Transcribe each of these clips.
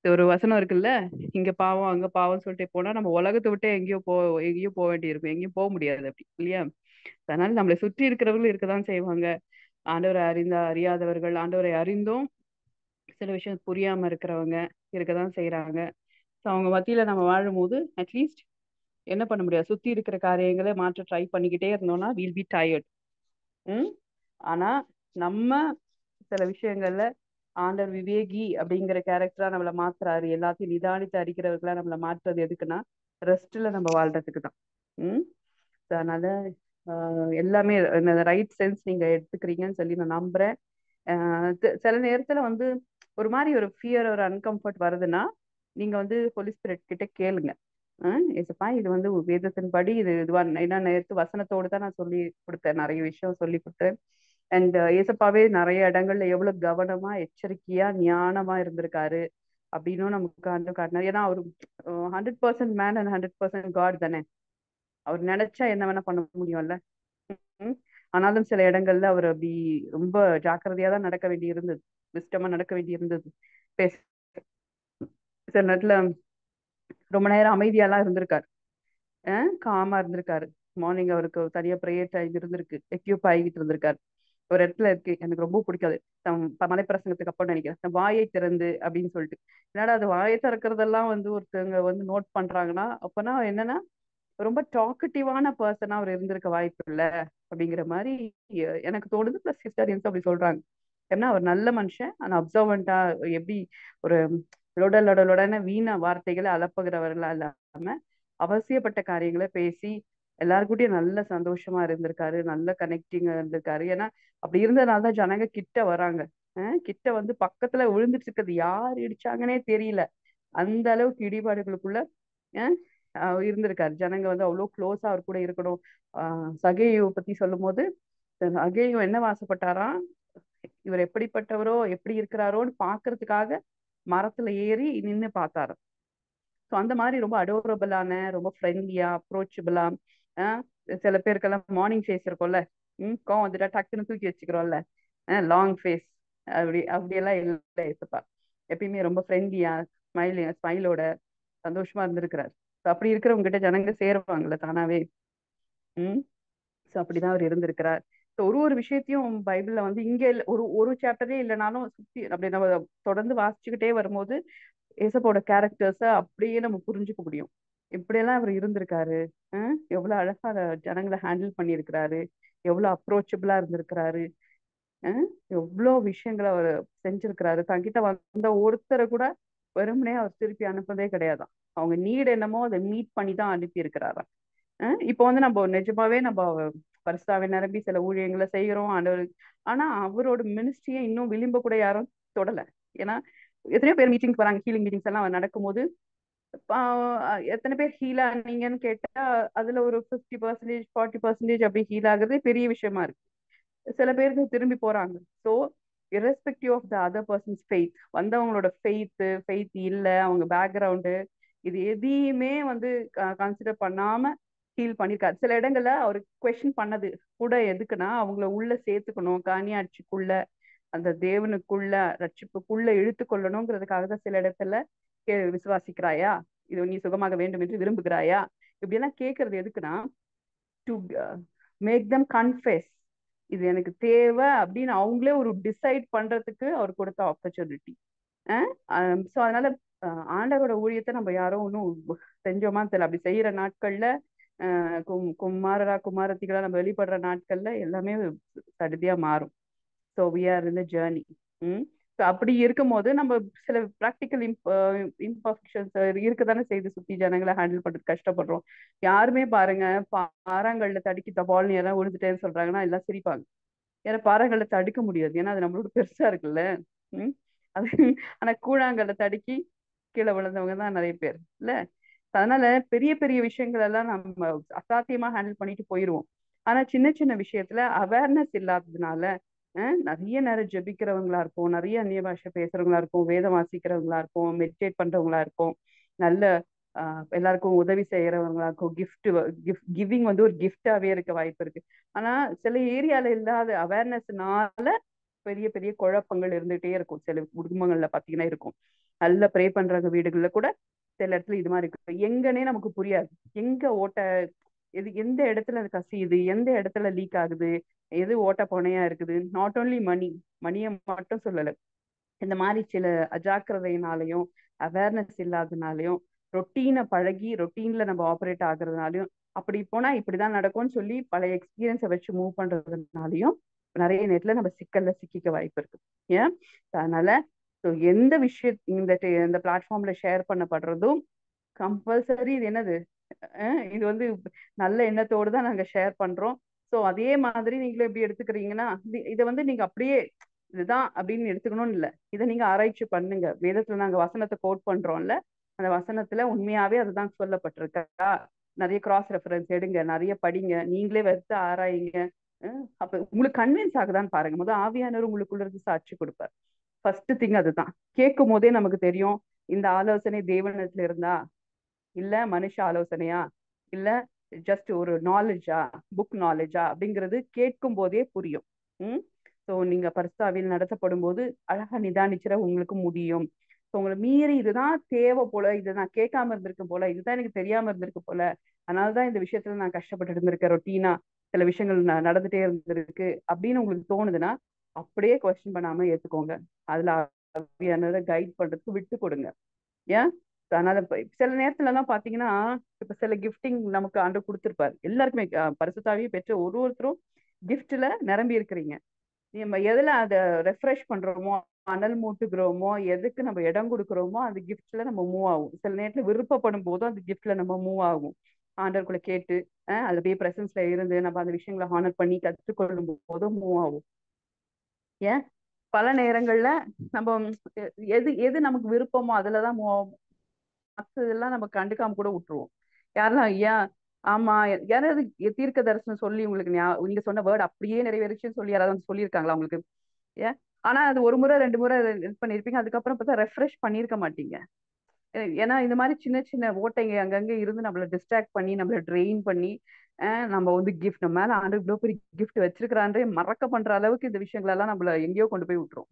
ஒரு வசனம் இருக்குல்ல இங்க பாவம் அங்க பாவம் சொல்லிட்டு போனா நம்ம உலகத்தை விட்டு எங்கேயோ போ எங்கேயோ போக வேண்டியிருக்கும் எங்கேயும் போக முடியாது அப்படி இல்லையா அதனால நம்மளை சுற்றி இருக்கிறவங்களும் இருக்கதான் செய்வாங்க ஆண்டவரை அறிந்த அறியாதவர்கள் ஆண்டவரை அறிந்தும் சில விஷயம் புரியாம இருக்கிறவங்க இருக்கதான் செய்யறாங்க ஸோ அவங்க மத்தியில நம்ம வாழும்போது அட்லீஸ்ட் என்ன பண்ண முடியாது சுத்தி இருக்கிற காரியங்களை மாற்ற ட்ரை பண்ணிக்கிட்டே இருந்தோம்னா வில் பி டயர்ட் ம் ஆனா நம்ம சில விஷயங்கள்ல ஆண்டர் விவேகி அப்படிங்கிற கேரக்டரா நம்மள மாத்துறாரு எல்லாத்தையும் நிதானித்து அறிக்கிறவர்களா நம்மள மாற்றுறது எதுக்குன்னா ரெஸ்ட்ல நம்ம வாழ்றதுக்கு தான் ம் So, அதனால ஆஹ் எல்லாமே ரைட் சென்ஸ் நீங்க எடுத்துக்கிறீங்கன்னு சொல்லி நான் நம்புறேன் ஆஹ் தி- சில நேரத்துல வந்து ஒரு மாதிரி ஒரு ஃபியர் ஒரு அன்கம்ஃபர்ட் வருதுன்னா நீங்க வந்து ஹோலி ஸ்பிரிட் கிட்ட கேளுங்க ஆஹ் ஏசப்பா இது வந்து வேதத்தின்படி இது இதுவா ஏன்னா நேற்று வசனத்தோடு தான் நான் சொல்லி கொடுத்தேன் நிறைய விஷயம் சொல்லி கொடுத்தேன் அண்ட் ஏசப்பாவே நிறைய இடங்கள்ல எவ்வளவு கவனமா எச்சரிக்கையா ஞானமா இருந்திருக்காரு அப்படின்னும் நமக்கு ஆண்டு காட்டினார் ஏன்னா அவர் hundred percent man and hundred percent God தானே அவர் நினைச்சா என்ன வேணா பண்ண முடியும்ல ம். ஆனாலும் சில இடங்கள்ல அவர் அப்படி ரொம்ப ஜாக்கிரதையா தான் நடக்க வேண்டி இருந்தது விஸ்டமா நடக்க வேண்டி இருந்தது பேச சில நேரத்துல ரொம்ப நேரம் அமைதியாலாம் இருந்திருக்காரு காமா இருந்திருக்காரு மார்னிங் அவருக்கு தனியா ப்ரேயர் டைம் இருந்திருக்கு எக்யூப் ஆகிட்டு இருந்திருக்காரு ஒரு இடத்துல இருக்கு எனக்கு ரொம்ப பிடிக்காது தம் ப- மலைப்பிரசங்கத்துக்கு அப்புறம் நினைக்கிறேன் இந்த வாயை திறந்து அப்படின்னு சொல்லிட்டு என்னடா அது வாயை திறக்கிறதெல்லாம் வந்து ஒருத்தவங்க வந்து நோட் பண்றாங்கன்னா அப்பனா என்னன்னா ரொம்ப டாக்கட்டிவான பர்சனா அவர் இருந்திருக்க வாய்ப்பு இல்ல அப்படிங்கிற மாதிரி எ- எனக்கு தோணுது பிளஸ் ஹிஸ்டாரியன்ஸ் அப்படி சொல்றாங்க ஏன்னா அவர் நல்ல மனுஷன் ஆனா அப்சர்வெண்டா எப்படி ஒரு லொட லொட லொடன வீண வார்த்தைகளை அலப்புகிறவர்களா இல்லாம அவசியப்பட்ட காரியங்களை பேசி எல்லாருக்கூடயும் நல்ல சந்தோஷமா இருந்திருக்காரு நல்ல கனெக்டிங்கா இருந்திருக்காரு ஏன்னா அப்படி இருந்ததுனால தான் ஜனங்க கிட்ட வராங்க அஹ் கிட்ட வந்து பக்கத்துல விழுந்துட்டு இருக்கிறது யார் இடிச்சாங்கன்னே தெரியல அந்த அளவுக்கு இடிபாடுகளுக்குள்ள அஹ் அவர் இருந்திருக்காரு ஜனங்க வந்து அவ்வளோ க்ளோஸா அவர் கூட இருக்கணும் ஆஹ் சகையை பத்தி சொல்லும் போது சகையும் என்ன வாசப்பட்டாராம் இவர் எப்படிப்பட்டவரோ எப்படி இருக்கிறாரோன்னு பாக்குறதுக்காக மரத்துல ஏறி நின்னு பார்த்தாராம் ஸோ அந்த மாதிரி ரொம்ப அடோரபிளான ரொம்ப ஃப்ரெண்ட்லியா அப்ரோச்சபிளா சில பேருக்கெல்லாம் மார்னிங் ஃபேஸ் இருக்கும்ல ம் கோவம் வந்துட்டா டக்குன்னு தூக்கி வச்சுக்கிறோம்ல லாங் ஃபேஸ் அப்படி அப்படியெல்லாம் இல்லை ஏசப்பா எப்பயுமே ரொம்ப ஃப்ரெண்ட்லியா ஸ்மைல் ஸ்மைலோட சந்தோஷமா இருந்திருக்கிறார் ஸோ அப்படி இருக்கிறவங்க கிட்ட ஜனங்க சேருவாங்கல்ல தானாவே ம் ஸோ அப்படிதான் அவர் இருந்திருக்கிறார் ஸோ ஒரு ஒரு விஷயத்தையும் பைபிள்ல வந்து இங்க இல்ல- ஒரு ஒரு சாப்டரே இல்லைனாலும் சுத்தி அப்படி நம்ம தொடர்ந்து வாசிச்சுக்கிட்டே வரும்போது ஏசப்போட கேரக்டர்ஸ அப்படியே நம்ம புரிஞ்சுக்க முடியும் இப்படியெல்லாம் அவர் இருந்திருக்காரு அஹ் எவ்வளவு அழகா அத ஜனங்களை ஹேண்டில் பண்ணியிருக்கிறாரு எவ்வளவு அப்ரோச்சபிளா இருந்திருக்கிறாரு அஹ் எவ்வளோ விஷயங்களை அவர் செஞ்சிருக்கிறாரு தங்கிட்ட வந்த ஒருத்தரை கூட வெறுமனே அவர் திருப்பி அனுப்புனதே கிடையாதாம் அவங்க நீட் என்னமோ அதை மீட் பண்ணி தான் அனுப்பி இருக்கிறாராம் அஹ் இப்போ வந்து நம்ம நிஜமாவே நம்ம பரிசுத்தாவை நிரம்பி சில ஊழியங்களை செய்கிறோம் ஆண்டவர் ஆனா அவரோட மினிஸ்ட்ரியை இன்னும் விளிம்ப கூட யாரும் தொடல ஏன்னா எத்தனையோ பேர் மீட்டிங்ஸ் வராங்க ஹீலிங் மீட்டிங்ஸ் எல்லாம் நடக்கும்போது பா- எத்தனை பேர் ஹீல் ஆனீங்கன்னு கேட்டா அதுல ஒரு ஃபிஃப்டி பர்சன்டேஜ் ஃபார்ட்டி பர்சன்டேஜ் அப்படி ஹீல் ஆகுறதே பெரிய விஷயமா இருக்கு சில பேருக்கு திரும்பி போறாங்க so irrespective of the other persons faith வந்தவங்களோட ஃபெய்த் ஃபெய்த் இல்ல அவங்க பேக்ரவுண்டு இது எதையுமே வந்து கன்சிடர் பண்ணாம ஹீல் பண்ணிருக்காரு சில இடங்கள்ல அவர் கொஸ்டின் பண்ணது கூட எதுக்குன்னா அவங்கள உள்ள சேர்த்துக்கணும் காணியாட்சிக்குள்ள அந்த தேவனுக்குள்ள ரட்சிப்புக்குள்ள இழுத்து கொள்ளணுங்கிறதுக்காக தான் சில இடத்துல கே விசுவாசிக்கிறாயா இது நீ சுகமாக வேண்டும் என்று விரும்புகிறாயா இப்படி எல்லாம் கேட்கறது எதுக்குன்னா டு மேக் தம் கன்ஃபெஸ் இது எனக்கு தேவை அப்படின்னு அவங்களே ஒரு டிசைட் பண்றதுக்கு அவர் கொடுத்த ஆப்பர்ச்சுனிட்டி ஸோ அதனால அஹ் ஆண்டவரோட ஊழியத்தை நம்ம யாரும் ஒன்றும் செஞ்சோமா தெரியல அப்படி செய்யற நாட்கள்ல அஹ் கும் குமாரரா குமாரத்திகளா நம்ம வெளிப்படுற நாட்கள்ல எல்லாமே சடுதியா மாறும் ஸோ வி ஆர் இந்த ஜேர்னி ம் ஸோ அப்படி இருக்கும்போது நம்ம சில ப்ராக்டிக்கல் இம்ப் இம்பர்ஃபெக்ஷன்ஸ் இருக்கதானே செய்து சுத்தி ஜனங்களை ஹேண்டில் பண்றது கஷ்டப்படுறோம் யாருமே பாருங்க பாறாங்கல்ல தடுக்கி தபால்னு யாராவது விழுந்துட்டேன்னு சொல்றாங்கன்னா எல்லாம் சிரிப்பாங்க ஏன்னா பாறாங்கல்ல தடுக்க முடியாது ஏன்னா அது நம்மளோட பெருசா இருக்குல்ல ம் அது ஆனா கூழாங்கல்ல தடுக்கி கீழே விழுந்தவங்க தான் நிறைய பேர் இல்ல அதனால பெரிய பெரிய விஷயங்கள் எல்லாம் நம்ம அசாத்தியமா ஹேண்டில் பண்ணிட்டு போயிடுவோம் ஆனா சின்ன சின்ன விஷயத்துல அவேர்னஸ் இல்லாததுனால அஹ் நிறைய நேரம் ஜெபிக்கிறவங்களா இருப்போம் நிறைய அந்நிய பாஷை பேசுறவங்களா இருக்கும் வேதம் வாசிக்கிறவங்களா இருக்கும் மெடிடேட் பண்றவங்களா இருக்கும் நல்ல ஆஹ் எல்லாருக்கும் உதவி செய்யறவங்களா இருக்கும் கிஃப்ட் கிஃப்ட் கிவிங் வந்து ஒரு கிஃப்டாவே இருக்க வாய்ப்பு இருக்கு ஆனா சில ஏரியால இல்லாத அவேர்னஸ்னால பெரிய பெரிய குழப்பங்கள் இருந்துகிட்டே இருக்கும் சில குடும்பங்கள்ல பாத்தீங்கன்னா இருக்கும் நல்ல ப்ரே பண்றவங்க வீடுகள்ல கூட சில இடத்துல இது மாதிரி இருக்கு எங்கன்னே நமக்கு புரியாது எங்க ஓட்டை எது எந்த இடத்துல அது கசியுது எந்த இடத்துல லீக் ஆகுது எது ஓட்ட புனையா இருக்குது நாட் ஓன்லி மணி மணியை மட்டும் சொல்லலை இந்த மாதிரி சில அஜாக்கிரதையினாலையும் அவேர்னஸ் இல்லாதனாலையும் ரொட்டீனை பழகி ரொட்டீன்ல நம்ம ஆப்ரேட் ஆகுறதுனாலையும் அப்படி போனா இப்படிதான் நடக்கும்னு சொல்லி பழைய எக்ஸ்பீரியன்ஸை வச்சு மூவ் பண்றதுனாலையும் நிறைய நேரத்துல நம்ம சிக்கல்ல சிக்கிக்க வாய்ப்பு இருக்கு ஏன் அதனால ஸோ எந்த விஷயம் இந்த இந்த பிளாட்ஃபார்ம்ல ஷேர் பண்ணப்படுறதும் கம்பல்சரி இது என்னது இது வந்து நல்ல எண்ணத்தோடு தான் நாங்க ஷேர் பண்றோம் ஸோ அதே மாதிரி நீங்களும் எப்படி எடுத்துக்கிறீங்கன்னா இதை வந்து நீங்க அப்படியே இதுதான் அப்படின்னு எடுத்துக்கணும்னு இல்லை இதை நீங்க ஆராய்ச்சி பண்ணுங்க வேதத்துல நாங்க வசனத்தை கோட் பண்றோம்ல அந்த வசனத்துல உண்மையாவே அதுதான் சொல்லப்பட்டிருக்கா நிறைய கிராஸ் ரெஃபரன்ஸ் எடுங்க நிறைய படிங்க நீங்களே வெறுத்து ஆராயுங்க அப்ப உங்களுக்கு கன்வின்ஸ் ஆகுதான்னு பாருங்க முதல் ஆவியானவர் உங்களுக்குள்ள இருந்து சாட்சி கொடுப்பார் ஃபர்ஸ்ட் திங் அதுதான் கேட்கும் போதே நமக்கு தெரியும் இந்த ஆலோசனை தேவனத்துல இருந்தா இல்ல மனுஷ ஆலோசனையா இல்ல ஜஸ்ட் ஒரு நாலேஜா புக் நாலேஜா அப்படிங்கிறது கேட்கும் போதே புரியும் ம் ஸோ நீங்க பரிசாவில் நடத்தப்படும் போது அழகா நிதானிச்சிட உங்களுக்கு முடியும் ஸோ உங்களை மீறி இதுதான் தேவை போல இதை நான் கேட்காம இருந்திருக்கும் போல இதுதான் எனக்கு தெரியாம இருந்திருக்கு போல அதனாலதான் இந்த விஷயத்துல நான் கஷ்டப்பட்டு இருந்திருக்கேன் ரொட்டீனா சில விஷயங்கள் நடந்துட்டே இருந்திருக்கு அப்படின்னு உங்களுக்கு தோணுதுன்னா அப்படியே கொஸ்டின் பண்ணாம ஏத்துக்கோங்க அதுல கைட் பண்றதுக்கு விட்டு கொடுங்க ஏன் அதனால சில நேரத்துல எல்லாம் பாத்தீங்கன்னா இப்ப சில கிஃப்டிங் நமக்கு ஆண்டு கொடுத்துருப்பாரு எல்லாருக்குமே பரிசுத்தாவே பெற்ற ஒரு ஒருத்தரும் கிஃப்ட்ல நிரம்பி இருக்கிறீங்க நம்ம எதுல அதை ரெஃப்ரெஷ் பண்றோமோ அனல் மூட்டுகிறோமோ எதுக்கு நம்ம இடம் கொடுக்குறோமோ அந்த கிஃப்ட்ல நம்ம மூவ் ஆகும் சில நேரத்துல விருப்பப்படும் போதும் அந்த கிஃப்ட்ல நம்ம மூவ் ஆகும் ஆண்டவர்களை கேட்டு அதுல போய் பிரசன்ஸ்ல இருந்து நம்ம அந்த விஷயங்களை ஹானர் பண்ணி கற்றுக்கொள்ளும் போதும் மூவ் ஆகும் ஏன் பல நேரங்கள்ல நம்ம எது எது நமக்கு விருப்பமோ அதுலதான் மூவ் ஆகும் மற்றதெல்லாம் நம்ம கண்டுக்காம கூட விட்டுருவோம் யாரெல்லாம் ஐயா ஆமா யாராவது தீர்க்க தரிசனம் சொல்லி உங்களுக்கு நீங்க சொன்ன வேர்டு அப்படியே நிறைவேறுச்சுன்னு சொல்லி யாராவது வந்து சொல்லியிருக்காங்களா உங்களுக்கு ஏன் ஆனா அது ஒரு முறை ரெண்டு முறை இது பண்ணிருப்பீங்க அதுக்கப்புறம் பார்த்தா ரெஃப்ரெஷ் பண்ணியிருக்க மாட்டீங்க ஏன்னா இந்த மாதிரி சின்ன சின்ன ஓட்டைங்க அங்கங்க இருந்து நம்மள டிஸ்ட்ராக்ட் பண்ணி நம்மள ட்ரெயின் பண்ணி நம்ம வந்து கிஃப்ட் நம்ம மேல ஆண்டு இவ்வளோ பெரிய கிஃப்ட் வச்சிருக்கிறான்றே மறக்க பண்ற அளவுக்கு இந்த விஷயங்கள் எல்லாம் நம்மள எங்கேயோ கொண்டு போய் விட்டுரும்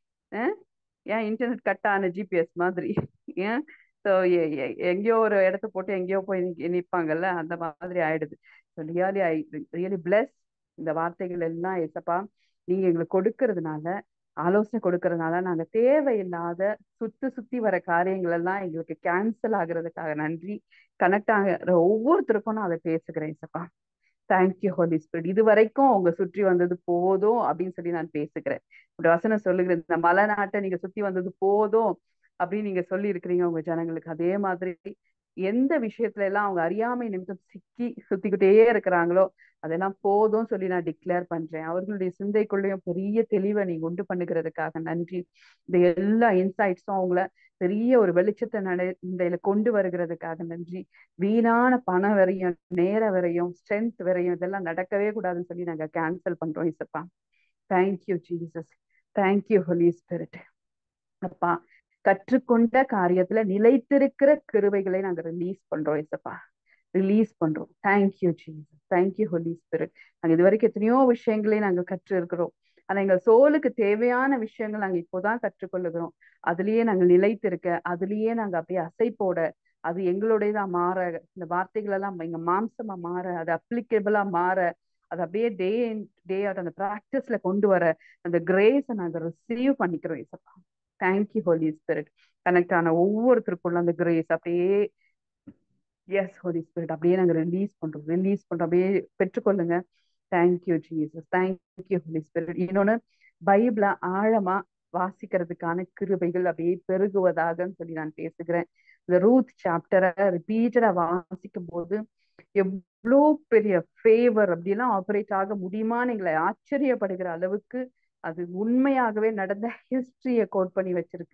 ஏன் இன்டர்நெட் கட் ஆன ஜிபிஎஸ் மாதிரி ஏன் ஸோ எங்கேயோ ஒரு இடத்த போட்டு எங்கேயோ போய் நிற்பாங்கல்ல அந்த மாதிரி ஆயிடுது so really I really bless இந்த வார்த்தைகள் எல்லாம் எசப்பா நீங்க எங்களுக்கு கொடுக்கறதுனால ஆலோசனை கொடுக்கறதுனால நாங்க தேவையில்லாத சுத்தி சுத்தி வர காரியங்கள் எல்லாம் எங்களுக்கு கேன்சல் ஆகுறதுக்காக நன்றி கனெக்ட் ஆகிற ஒவ்வொருத்தருக்கும் நான் அதை பேசுகிறேன் சப்பா தேங்க்யூ ஹோலி ஸ்பிரிட் இது வரைக்கும் உங்க சுற்றி வந்தது போதும் அப்படின்னு சொல்லி நான் பேசுகிறேன் இப்படி வசனம் சொல்லுகிறேன் இந்த மலை நாட்டை நீங்க சுத்தி வந்தது போதும் அப்படின்னு நீங்க சொல்லி இருக்கிறீங்க உங்க ஜனங்களுக்கு அதே மாதிரி எந்த விஷயத்துல எல்லாம் அவங்க அறியாமை நிமித்தம் சிக்கி சுத்திக்கிட்டே இருக்கிறாங்களோ அதெல்லாம் போதும் சொல்லி நான் டிக்ளேர் பண்றேன் அவர்களுடைய சிந்தைக்குள்ளேயும் பெரிய தெளிவை நீங்க உண்டு பண்ணுகிறதுக்காக நன்றி இந்த எல்லா இன்சைட்ஸும் அவங்கள பெரிய ஒரு வெளிச்சத்தை நட இந்த கொண்டு வருகிறதுக்காக நன்றி வீணான பணம் வரையும் நேர வரையும் ஸ்ட்ரென்த் வரையும் இதெல்லாம் நடக்கவே கூடாதுன்னு சொல்லி நாங்க கேன்சல் பண்றோம் இசப்பா thank you Jesus thank you Holi Spirit அப்பா கற்றுக்கொண்ட காரியத்துல நிலைத்திருக்கிற கிருவைகளை நாங்க ரிலீஸ் பண்றோம் இசப்பா ரிலீஸ் பண்றோம் thank you Jesus thank you Holi Spirit நாங்க இது வரைக்கும் எத்தனையோ விஷயங்களை நாங்க கற்று இருக்கிறோம் ஆனா எங்க சோலுக்கு தேவையான விஷயங்கள் நாங்க இப்போதான் கற்றுக்கொள்ளுகிறோம் அதுலயே நாங்க நிலைத்திருக்க அதுலயே நாங்க அப்படியே அசைப்போட அது எங்களுடையதா மாற இந்த வார்த்தைகள் எல்லாம் எங்க மாம்சமா மாற அது அப்ளிகபிளா மாற அது அப்படியே டே டே அவுட் அந்த ப்ராக்டிஸ்ல கொண்டு வர அந்த கிரேஸை நாங்க ரிசீவ் பண்ணிக்கிறோம் இசப்பா தேங்க்யூ ஹோலி ஸ்பிரிட் கனெக்ட் ஆன ஒவ்வொருத்தருக்குள்ள அந்த கிரேஸ் அப்படியே எஸ் ஹோலி ஸ்பிரிட் அப்படியே நாங்க ரிலீஸ் பண்றோம் ரிலீஸ் பண்றோம் அப்படியே பெற்றுக்கொள்ளுங்க thank you Jesus thank you Holi Spirit இன்னொன்னு பைபிள ஆழமா வாசிக்கிறதுக்கான கிருபைகள் அப்படியே பெருகுவதாகன்னு சொல்லி நான் பேசுகிறேன் இந்த ரூத் சாப்டரை ரிப்பீட்டடா வாசிக்கும் போது எவ்வளோ பெரிய ஃபேவர் அப்படிலாம் ஆப்ரேட் ஆக முடியுமான்னு எங்களை ஆச்சரியப்படுகிற அளவுக்கு அது உண்மையாகவே நடந்த ஹிஸ்டரிய கோட் பண்ணி வச்சிருக்கு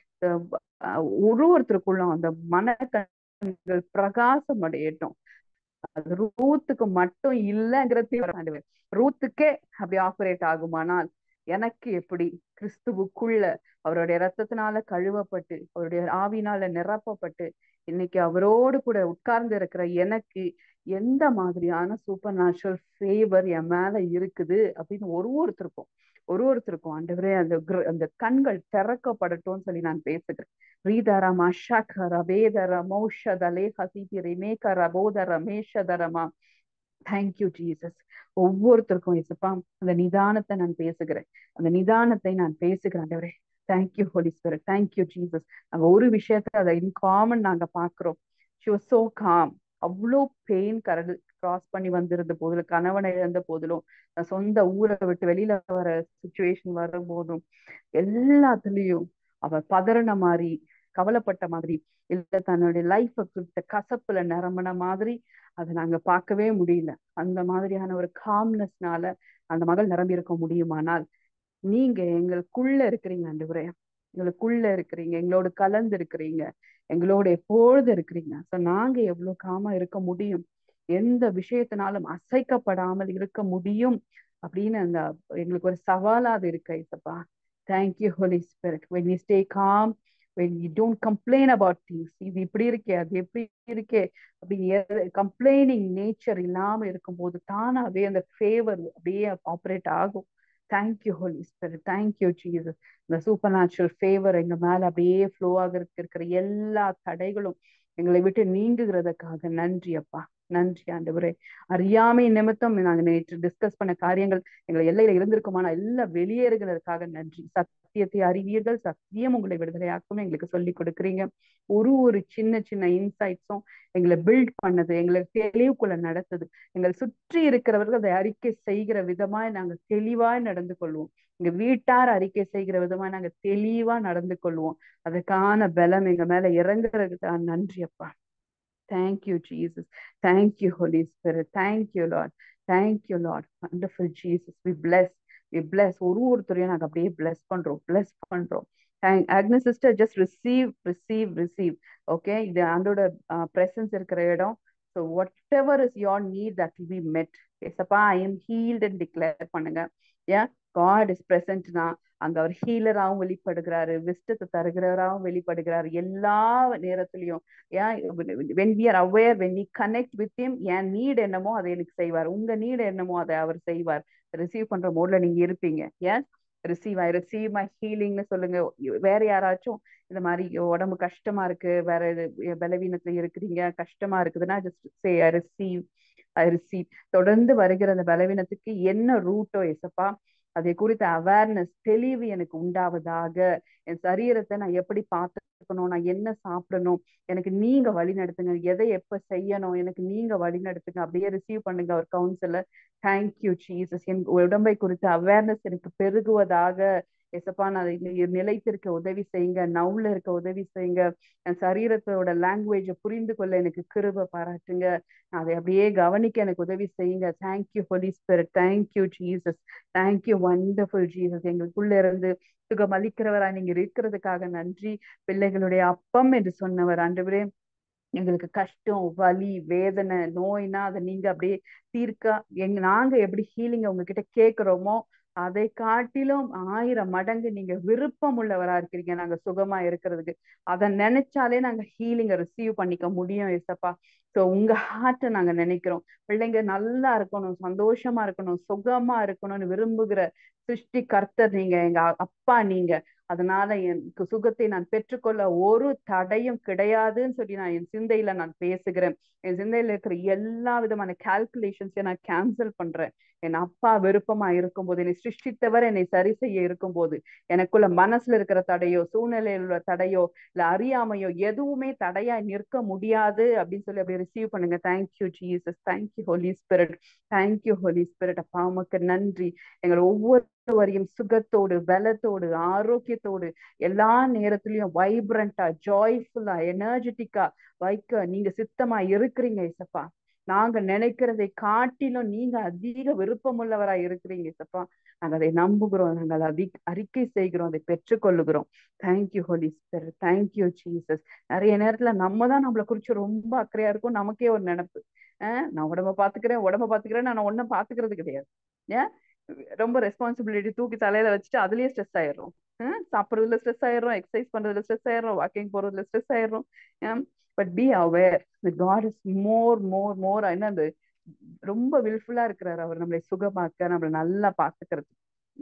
ஒரு ஒருத்தருக்குள்ளும் அந்த மனக்கண்கள் பிரகாசம் அடையட்டும் அது ரூத்துக்கு மட்டும் இல்லைங்கிறது ரூத்துக்கே அப்படி ஆப்ரேட் ஆகுமானால் எனக்கு எப்படி கிறிஸ்துவுக்குள்ள அவருடைய ரத்தத்தினால கழுவப்பட்டு அவருடைய ஆவினால நிரப்பப்பட்டு இன்னைக்கு அவரோடு கூட உட்கார்ந்து இருக்கிற எனக்கு எந்த மாதிரியான சூப்பர் நேச்சுரல் ஃபேவர் என் மேல இருக்குது அப்படின்னு ஒரு ஒருத்தருக்கும் ஒரு ஒருத்தருக்கும் ஆண்டவரே அந்த கிர- அந்த கண்கள் திறக்கப்படட்டும்னு சொல்லி நான் பேசுகிறேன் ரீதரமா ஷகர வேதர மௌஷதலே ஹசிதி ரிமேகர போதர மேஷதரமா தேங்க்யூ ஜீசஸ் ஒவ்வொருத்தருக்கும் இசப்பா அந்த நிதானத்தை நான் பேசுகிறேன் அந்த நிதானத்தை நான் பேசுகிறேன் ஆண்டவரே thank you Holi spirit thank you Jesus நாங்க ஒரு விஷயத்த அதை இன் காமன் நாங்க பாக்குறோம் ஷி வாஸ் சோ காம் அவ்வளோ பெயின் கடல் கிராஸ் பண்ணி வந்திருந்த போதிலும் கணவனை இழந்த போதிலும் தன் சொந்த ஊரை விட்டு வெளியில வர சுச்சுவேஷன் வரும் போதும் எல்லாத்துலயும் அவ பதறின மாதிரி கவலைப்பட்ட மாதிரி இல்ல தன்னுடைய லைஃப குறித்த கசப்புல நிரம்பின மாதிரி அதை நாங்க பார்க்கவே முடியல அந்த மாதிரியான ஒரு காம்னஸ்னால அந்த மகள் நிரம்பி இருக்க முடியுமானால் நீங்க எங்களுக்குள்ள இருக்கிறீங்க ஆண்டவரே எங்களுக்குள்ள இருக்கிறீங்க எங்களோட கலந்து இருக்கிறீங்க எங்களோட எப்பொழுது இருக்கிறீங்க சோ நாங்க எவ்வளவு காமா இருக்க முடியும் எந்த விஷயத்தினாலும் அசைக்கப்படாமல் இருக்க முடியும் அப்படின்னு அந்த எங்களுக்கு ஒரு சவாலா அது இருக்கு ஐசப்பா thank you Holi Spirit when we stay calm when you don't complain about things இது இப்படி இருக்கே அது எப்படி இருக்கே அப்படி கம்ப்ளைனிங் நேச்சர் இல்லாம இருக்கும்போது தானாவே அந்த ஃபேவர் அப்படியே ஆப்ரேட் ஆகும் thank you Holi spirit thank you Jesus இந்த சூப்பர் நேச்சுரல் ஃபேவர் எங்க மேல அப்படியே ஃப்ளோ ஆகிறதுக்கு இருக்கிற எல்லா தடைகளும் எங்களை விட்டு நீங்குகிறதுக்காக நன்றி அப்பா நன்றி ஆண்டவரே அறியாமை நிமித்தம் நாங்க நேற்று டிஸ்கஸ் பண்ண காரியங்கள் எங்களை எல்லையில இருந்திருக்குமானா எல்லாம் வெளியேறுகிறதுக்காக நன்றி சத்தியத்தை அறிவீர்கள் சத்தியம் உங்களை விடுதலையாக்கும் எங்களுக்கு சொல்லி கொடுக்குறீங்க ஒரு ஒரு சின்ன சின்ன இன்சைட்ஸும் எங்களை பில்ட் பண்ணது எங்களை தெளிவுக்குள்ள நடத்துது எங்களை சுற்றி இருக்கிறவர்கள் அதை அறிக்கை செய்கிற விதமாய் நாங்க தெளிவாய் நடந்து கொள்வோம் எங்க வீட்டார் அறிக்கை செய்கிற விதமா நாங்க தெளிவா நடந்து கொள்வோம் அதுக்கான பலம் எங்க மேல இறங்குறதுக்கு நன்றி அப்பா thank you Jesus thank you Holi spirit thank you Lord thank you Lord wonderful Jesus we bless we bless ஒரு ஒருத்தரையும் நாங்க அப்படியே பிளஸ் பண்றோம் பிளஸ் பண்றோம் thank Agnes sister just receive receive receive okay இது ஆண்டோட பிரசன்ஸ் இருக்கிற இடம் so whatever is your need that will be met எஸ்அப்பா I am healed and declare பண்ணுங்க ஏன் காட் இஸ் பிரசன்ட்னா அங்க அவர் ஹீலராகவும் வெளிப்படுகிறாரு விஸ்டத்தை தருகிறவராகவும் வெளிப்படுகிறாரு எல்லா நேரத்திலையும் ஏன் when we are aware when we connect with him என் நீட் என்னமோ அதை எனக்கு செய்வார் உங்க நீட் என்னமோ அதை அவர் செய்வார் ரிசீவ் பண்ற மோட்ல நீங்க இருப்பீங்க ஏன் ரிசீவ் ஐ ரிசீவ் மை ஹீலிங்னு சொல்லுங்க வேற யாராச்சும் இந்த மாதிரி உடம்பு கஷ்டமா இருக்கு வேற இது பலவீனத்துல இருக்கிறீங்க கஷ்டமா இருக்குதுன்னா just say I receive I receive தொடர்ந்து வருகிற அந்த பலவீனத்துக்கு என்ன ரூட்டோ எசப்பா அதை குறித்த அவேர்னஸ் தெளிவு எனக்கு உண்டாவதாக என் சரீரத்தை நான் எப்படி பார்த்துக்கணும் நான் என்ன சாப்பிடணும் எனக்கு நீங்க வழி நடத்துங்க எதை எப்ப செய்யணும் எனக்கு நீங்க வழி நடத்துங்க அப்படியே ரிசீவ் பண்ணுங்க அவர் கவுன்சில தேங்க்யூ ஜீசஸ் என் உடம்பை குறித்த அவேர்னஸ் எனக்கு பெருகுவதாக எசப்பா நான் நிலைத்திருக்க உதவி செய்யுங்க நவுல இருக்க உதவி செய்யுங்க என் சரீரத்தோட லாங்குவேஜை புரிந்து கொள்ள எனக்கு கிருப பாராட்டுங்க அதை அப்படியே கவனிக்க எனக்கு உதவி செய்யுங்க thank you Holi spirit thank you Jesus thank you wonderful Jesus எங்களுக்குள்ள இருந்து சுகம் அளிக்கிறவரா நீங்க இருக்கிறதுக்காக நன்றி பிள்ளைகளுடைய அப்பம் என்று சொன்னவர் ஆண்டவரே எங்களுக்கு கஷ்டம் வலி வேதனை நோய்னா அதை நீங்க அப்படியே தீர்க்க எங்க நாங்க எப்படி ஹீலிங்க உங்ககிட்ட கேட்கிறோமோ அதை காட்டிலும் ஆயிரம் மடங்கு நீங்க விருப்பம் உள்ளவரா இருக்கிறீங்க நாங்க சுகமா இருக்கிறதுக்கு அதை நினைச்சாலே நாங்க ஹீலிங்க ரிசீவ் பண்ணிக்க முடியும் ஏசப்பா ஸோ உங்க ஹார்ட்டை நாங்க நினைக்கிறோம் பிள்ளைங்க நல்லா இருக்கணும் சந்தோஷமா இருக்கணும் சுகமா இருக்கணும்னு விரும்புகிற சிருஷ்டி கர்த்தர் நீங்க எங்க அப்பா நீங்க அதனால எனக்கு சுகத்தை நான் பெற்றுக்கொள்ள ஒரு தடையும் கிடையாதுன்னு சொல்லி நான் என் சிந்தையில நான் பேசுகிறேன் என் சிந்தையில இருக்கிற எல்லா விதமான கால்குலேஷன்ஸையும் நான் கேன்சல் பண்றேன் என் அப்பா விருப்பமா இருக்கும்போது என்னை சிருஷ்டித்தவர் என்னை சரி செய்ய இருக்கும்போது எனக்குள்ள மனசுல இருக்கிற தடையோ சூழ்நிலையில் உள்ள தடையோ இல்ல அறியாமையோ எதுவுமே தடையா நிற்க முடியாது அப்படின்னு சொல்லி அப்படி ரிசீவ் பண்ணுங்க thank you Jesus thank you Holi spirit thank you Holi Spirit அப்பா உமக்கு நன்றி எங்கள் ஒவ்வொருவரையும் சுகத்தோடு பலத்தோடு ஆரோக்கியத்தோடு எல்லா நேரத்திலையும் வைப்ரண்டா ஜாய்ஃபுல்லா எனர்ஜெட்டிக்கா வைக்க நீங்க சித்தமா இருக்கிறீங்க இசப்பா நாங்க நினைக்கிறதை காட்டிலும் நீங்க அதிக விருப்பமுள்ளவரா இருக்கிறீங்க இசப்பா நாங்க அதை நம்புகிறோம் நாங்கள் அதை அறிக்கை செய்கிறோம் அதை பெற்றுக்கொள்ளுகிறோம் thank you Holi spirit thank you Jesus நிறைய நேரத்துல நம்ம தான் நம்மளை குறிச்சு ரொம்ப அக்கறையா இருக்கும் நமக்கே ஒரு நினைப்பு ஆஹ் நான் உடம்ப பாத்துக்கிறேன் உடம்ப பாத்துக்கிறேன் நான் ஒன்னும் பாத்துக்கிறது கிடையாது ஏன் ரொம்ப ரெஸ்பான்சிபிலிட்டி தூக்கி தலையில வச்சுட்டு அதுலயே ஸ்ட்ரெஸ் ஆயிடுறோம் சாப்பிட்றதுல ஸ்ட்ரெஸ் ஆயிடுறோம் எக்ஸசைஸ் பண்றதுல ஸ்ட்ரெஸ் ஆயிடுறோம் வாக்கிங் போறதுல ஸ்ட்ரெஸ் ஆயிடுறோம் but be aware God is more more more என்ன அந்த ரொம்ப வில்ஃபுல்லா இருக்கிறாரு அவர் நம்மளை சுகமாக்க நம்மளை நல்லா பாத்துக்கிறது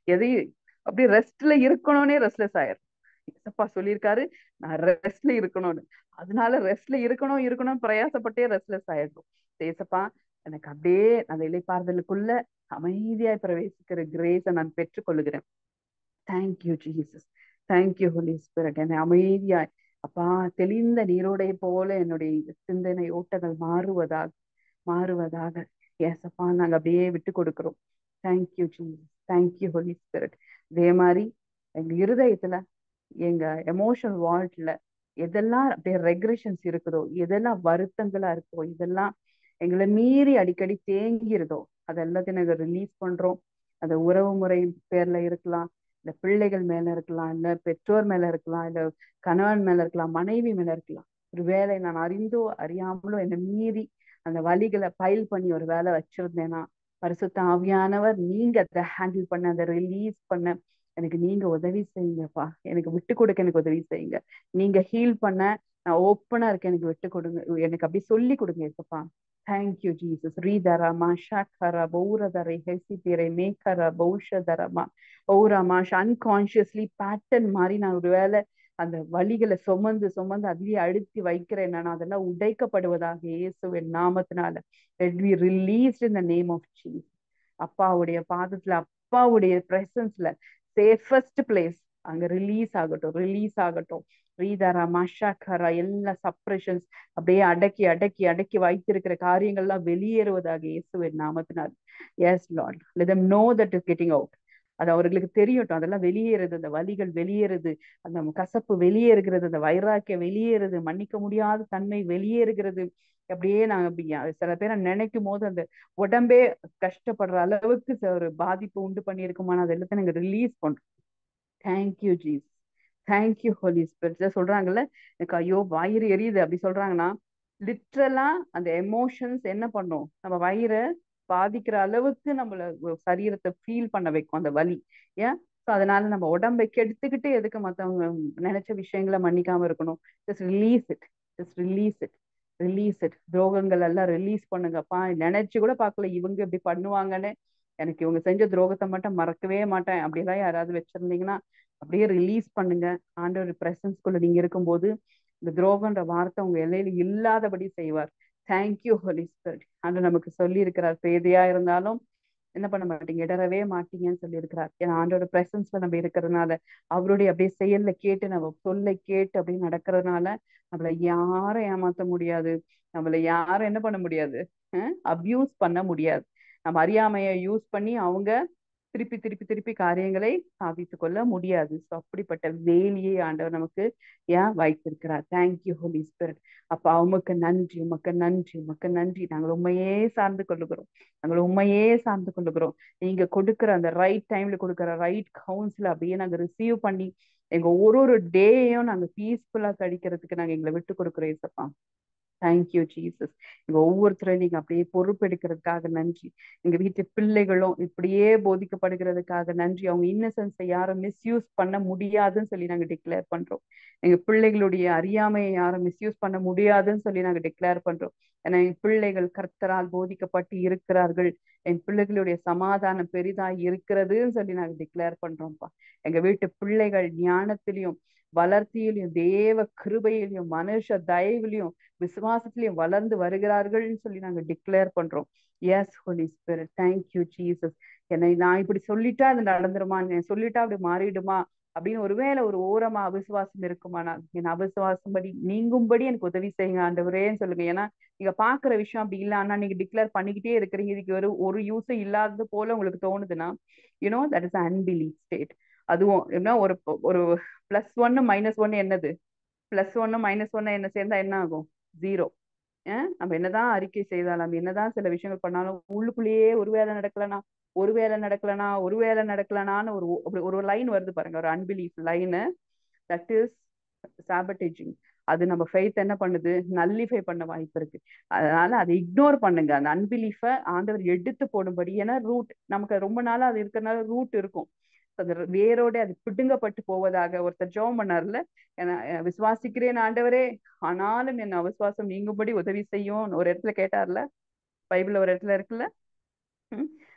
எதையும் அப்படியே ரெஸ்ட்ல இருக்கணும்னே ரெஸ்ட்லெஸ் ஆயிரும் ஏசப்பா சொல்லியிருக்காரு நான் ரெஸ்ட்ல இருக்கணும்னு அதனால ரெஸ்ட்ல இருக்கணும் இருக்கணும் பிரயாசப்பட்டே ரெஸ்ட்லெஸ் ஆயிடும் ஏசப்பா எனக்கு அப்படியே அந்த இலைப்பாறுதலுக்குள்ள அமைதியாய் பிரவேசிக்கிற கிரேஸை நான் பெற்றுக்கொள்ளுகிறேன் thank you Jesus thank you Holi Spirit என்னை அமைதியாய் அப்பா தெளிந்த நீரோடை போல என்னுடைய சிந்தனை ஓட்டங்கள் மாறுவதாக மாறுவதாக ஏசப்பா நாங்க அப்படியே விட்டு கொடுக்கிறோம் thank you Jesus thank you Holi Spirit இதே மாதிரி எங்க இருதயத்துல எங்க எமோஷனல் வால்ட்ல எதெல்லாம் அப்படியே ரெக்ரெஷன்ஸ் இருக்குதோ எதெல்லாம் வருத்தங்களா இருக்கோ இதெல்லாம் எங்களை மீறி அடிக்கடி தேங்கிருதோ அது எல்லாத்தையும் நாங்க ரிலீஸ் பண்றோம் அந்த உறவு முறை பேர்ல இருக்கலாம் இல்ல பிள்ளைகள் மேல இருக்கலாம் இல்ல பெற்றோர் மேல இருக்கலாம் இல்ல கணவன் மேல இருக்கலாம் மனைவி மேல இருக்கலாம் ஒரு வேலை நான் அறிந்தோ அறியாமலோ என்னை மீறி அந்த வழிகளை பைல் பண்ணி ஒரு வேலை வச்சிருந்தேன்னா பரிசுத்த ஆவியானவர் நீங்க அதை ஹேண்டில் பண்ண அதை ரிலீஸ் பண்ண எனக்கு நீங்க உதவி செய்யுங்கப்பா எனக்கு விட்டு கொடுக்க எனக்கு உதவி செய்யுங்க நீங்க ஹீல் பண்ண நான் ஓப்பனா இருக்கேன் எனக்கு விட்டு கொடுங்க எனக்கு அப்படி சொல்லி கொடுங்க எப்பப்பா தேங்க்யூ ஜீசஸ் ரீதரமா ஷாக்கரா பௌரதரை ஹெசிபிரை மேக்கரா பௌஷதரமா ஓராமா அன்கான்சியஸ்லி பேட்டர்ன் மாதிரி நான் ஒரு வேலை அந்த வழிகளை சுமந்து சுமந்து அதுலயே அழுத்தி வைக்கிறேன் நான் அதெல்லாம் உடைக்கப்படுவதாக இயேசுவின் நாமத்தினால let we released in the name of Jesus அப்பாவுடைய பாதத்துல அப்பாவுடைய பிரசன்ஸ்ல சேஃபஸ்ட் பிளேஸ் அங்க ரிலீஸ் ஆகட்டும் ரிலீஸ் ஆகட்டும் ரீதாரா மஷாக்கரா எல்லா சப்ரஷன்ஸ் அப்படியே அடக்கி அடக்கி அடக்கி வைத்திருக்கிற காரியங்கள்லாம் வெளியேறுவதாக இயேசுவின் நாமத்தினால் yes lord let them know that is getting out அது அவர்களுக்கு தெரியட்டும் அதெல்லாம் வெளியேறுது அந்த வலிகள் வெளியேறுது அந்த கசப்பு வெளியேறுகிறது அந்த வைராக்கியம் வெளியேறுது மன்னிக்க முடியாத தன்மை வெளியேறுகிறது அப்படியே நாங்க அப்படி சில பேரை நினைக்கும் போது அந்த உடம்பே கஷ்டப்படுற அளவுக்கு ஒரு பாதிப்பு உண்டு பண்ணியிருக்குமான அது எல்லாத்தையும் நாங்க ரிலீஸ் பண்றோம் thank you Jesus thank you Holi spirit சொல்றாங்கல்ல எனக்கு ஐயோ வயிறு எரியுது அப்படி சொல்றாங்கன்னா லிட்ரலா அந்த எமோஷன்ஸ் என்ன பண்ணும் நம்ம வயிறை பாதிக்கிற அளவுக்கு நம்மள சரீரத்தை ஃபீல் பண்ண வைக்கும் அந்த வலி ஏன் ஸோ அதனால நம்ம உடம்பை கெடுத்துக்கிட்டு எதுக்கு மற்றவங்க நினைச்ச விஷயங்களை மன்னிக்காம இருக்கணும் just release it just release it release it துரோகங்கள் எல்லாம் ரிலீஸ் பண்ணுங்கப்பா நினைச்சு கூட பார்க்கல இவங்க இப்படி பண்ணுவாங்கன்னு எனக்கு இவங்க செஞ்ச துரோகத்தை மட்டும் மறக்கவே மாட்டேன் அப்படிலாம் யாராவது வச்சிருந்தீங்கன்னா அப்படியே ரிலீஸ் பண்ணுங்க ஆண்டவர் பிரசன்ஸ்குள்ள நீங்க இருக்கும்போது இந்த துரோகன்ற வார்த்தை உங்க எல்லையில இல்லாதபடி செய்வார் தேங்க்யூ ஹோலி ஸ்பிரிட் ஆண்டு நமக்கு சொல்லி இருக்கிறார் பேதையா இருந்தாலும் என்ன பண்ண மாட்டீங்க இடரவே மாட்டீங்கன்னு சொல்லி இருக்கிறார் ஏன்னா ஆண்டோட பிரசன்ஸ்ல நம்ம இருக்கிறதுனால அவருடைய அப்படியே செயல்ல கேட்டு நம்ம சொல்ல கேட்டு அப்படி நடக்கிறதுனால நம்மள யாரும் ஏமாத்த முடியாது நம்மள யாரும் என்ன பண்ண முடியாது அபியூஸ் பண்ண முடியாது நம்ம அறியாமையை யூஸ் பண்ணி அவங்க திருப்பி திருப்பி திருப்பி காரியங்களை சாதித்து கொள்ள முடியாது ஸோ அப்படிப்பட்ட வேலியை ஆண்டவர் நமக்கு ஏன் வைத்திருக்கிறார் தேங்க்யூ ஹோலி ஸ்பிரிட் அப்ப உமக்கு நன்றி உமக்கு நன்றி உமக்கு நன்றி நாங்கள் உண்மையே சார்ந்து கொள்ளுகிறோம் நாங்கள் உண்மையே சார்ந்து கொள்ளுகிறோம் நீங்க கொடுக்குற அந்த ரைட் டைம்ல கொடுக்குற ரைட் கவுன்சில் அப்படியே நாங்க ரிசீவ் பண்ணி எங்க ஒரு ஒரு டேயும் நாங்க பீஸ்ஃபுல்லா கழிக்கிறதுக்கு நாங்க எங்களை விட்டு கொடுக்குறோம் ஏசப்பா தேங்க்யூ ஜீசஸ் எங்க ஒவ்வொருத்தரையும் நீங்க அப்படியே பொறுப்பெடுக்கிறதுக்காக நன்றி எங்க வீட்டு பிள்ளைகளும் இப்படியே போதிக்கப்படுகிறதுக்காக நன்றி அவங்க இன்னசென்ஸை யாரும் மிஸ்யூஸ் பண்ண முடியாதுன்னு சொல்லி நாங்க டிக்ளேர் பண்றோம் எங்க பிள்ளைகளுடைய அறியாமையை யாரும் மிஸ்யூஸ் பண்ண முடியாதுன்னு சொல்லி நாங்க டிக்ளேர் பண்றோம் ஏன்னா எங்க பிள்ளைகள் கர்த்தரால் போதிக்கப்பட்டு இருக்கிறார்கள் என் பிள்ளைகளுடைய சமாதானம் பெரிதாய் இருக்கிறதுன்னு சொல்லி நாங்க டிக்ளேர் பண்றோம்ப்பா எங்க வீட்டு பிள்ளைகள் ஞானத்திலையும் வளர்த்தியிலையும் தேவ கிருபையிலையும் மனுஷ தயவுலையும் விசுவாசத்திலையும் வளர்ந்து வருகிறார்கள்னு சொல்லி நாங்க டிக்ளேர் பண்றோம் yes holy spirit thank you Jesus என்னை நான் இப்படி சொல்லிட்டா அது நடந்துருமா சொல்லிட்டா அப்படி மாறிடுமா அப்படின்னு ஒருவேளை ஒரு ஓரமா அவிசுவாசம் இருக்குமானா என் அவிசுவாசம் படி நீங்கும்படி எனக்கு உதவி செய்யுங்க ஆண்டவரேன்னு சொல்லுங்க ஏன்னா நீங்க பாக்குற விஷயம் அப்படி இல்ல ஆனா நீங்க டிக்ளேர் பண்ணிக்கிட்டே இருக்கிறீங்க இதுக்கு ஒரு ஒரு யூஸும் இல்லாதது போல உங்களுக்கு தோணுதுன்னா you know that is unbelief state அதுவும் என்ன ஒரு ஒரு பிளஸ் ஒன்னு மைனஸ் ஒன்னு என்னது பிளஸ் ஒன்னு மைனஸ் ஒன்னு என்ன சேர்ந்தா என்ன ஆகும் ஜீரோ நம்ம என்னதான் அறிக்கை செய்தாலும் நம்ம என்னதான் சில விஷயங்கள் பண்ணாலும் உள்ளுக்குள்ளேயே ஒரு வேலை நடக்கலனா ஒரு வேலை நடக்கலனா ஒரு வேலை நடக்கலனான்னு ஒரு ஒரு லைன் வருது பாருங்க ஒரு unbelief line that is sabotaging அது நம்ம ஃபெய்த் என்ன பண்ணுது நல்லிஃபை பண்ண வாய்ப்பு இருக்கு அதனால அதை இக்னோர் பண்ணுங்க அந்த அன்பிலீஃபை ஆண்டவர் எடுத்து போடும்படி ஏன்னா ரூட் நமக்கு ரொம்ப நாளா அது இருக்கிறனால ரூட் இருக்கும் அது வேரோட அது பிடுங்கப்பட்டு போவதாக ஒருத்தர் ஜோம் பண்ணார்ல விசுவாசிக்கிறேன் ஆண்டவரே ஆனாலும் என் அவிசுவாசம் நீங்கும்படி உதவி செய்யும் ஒரு இடத்துல கேட்டார்ல பைபிள்ல ஒரு இடத்துல இருக்குல்ல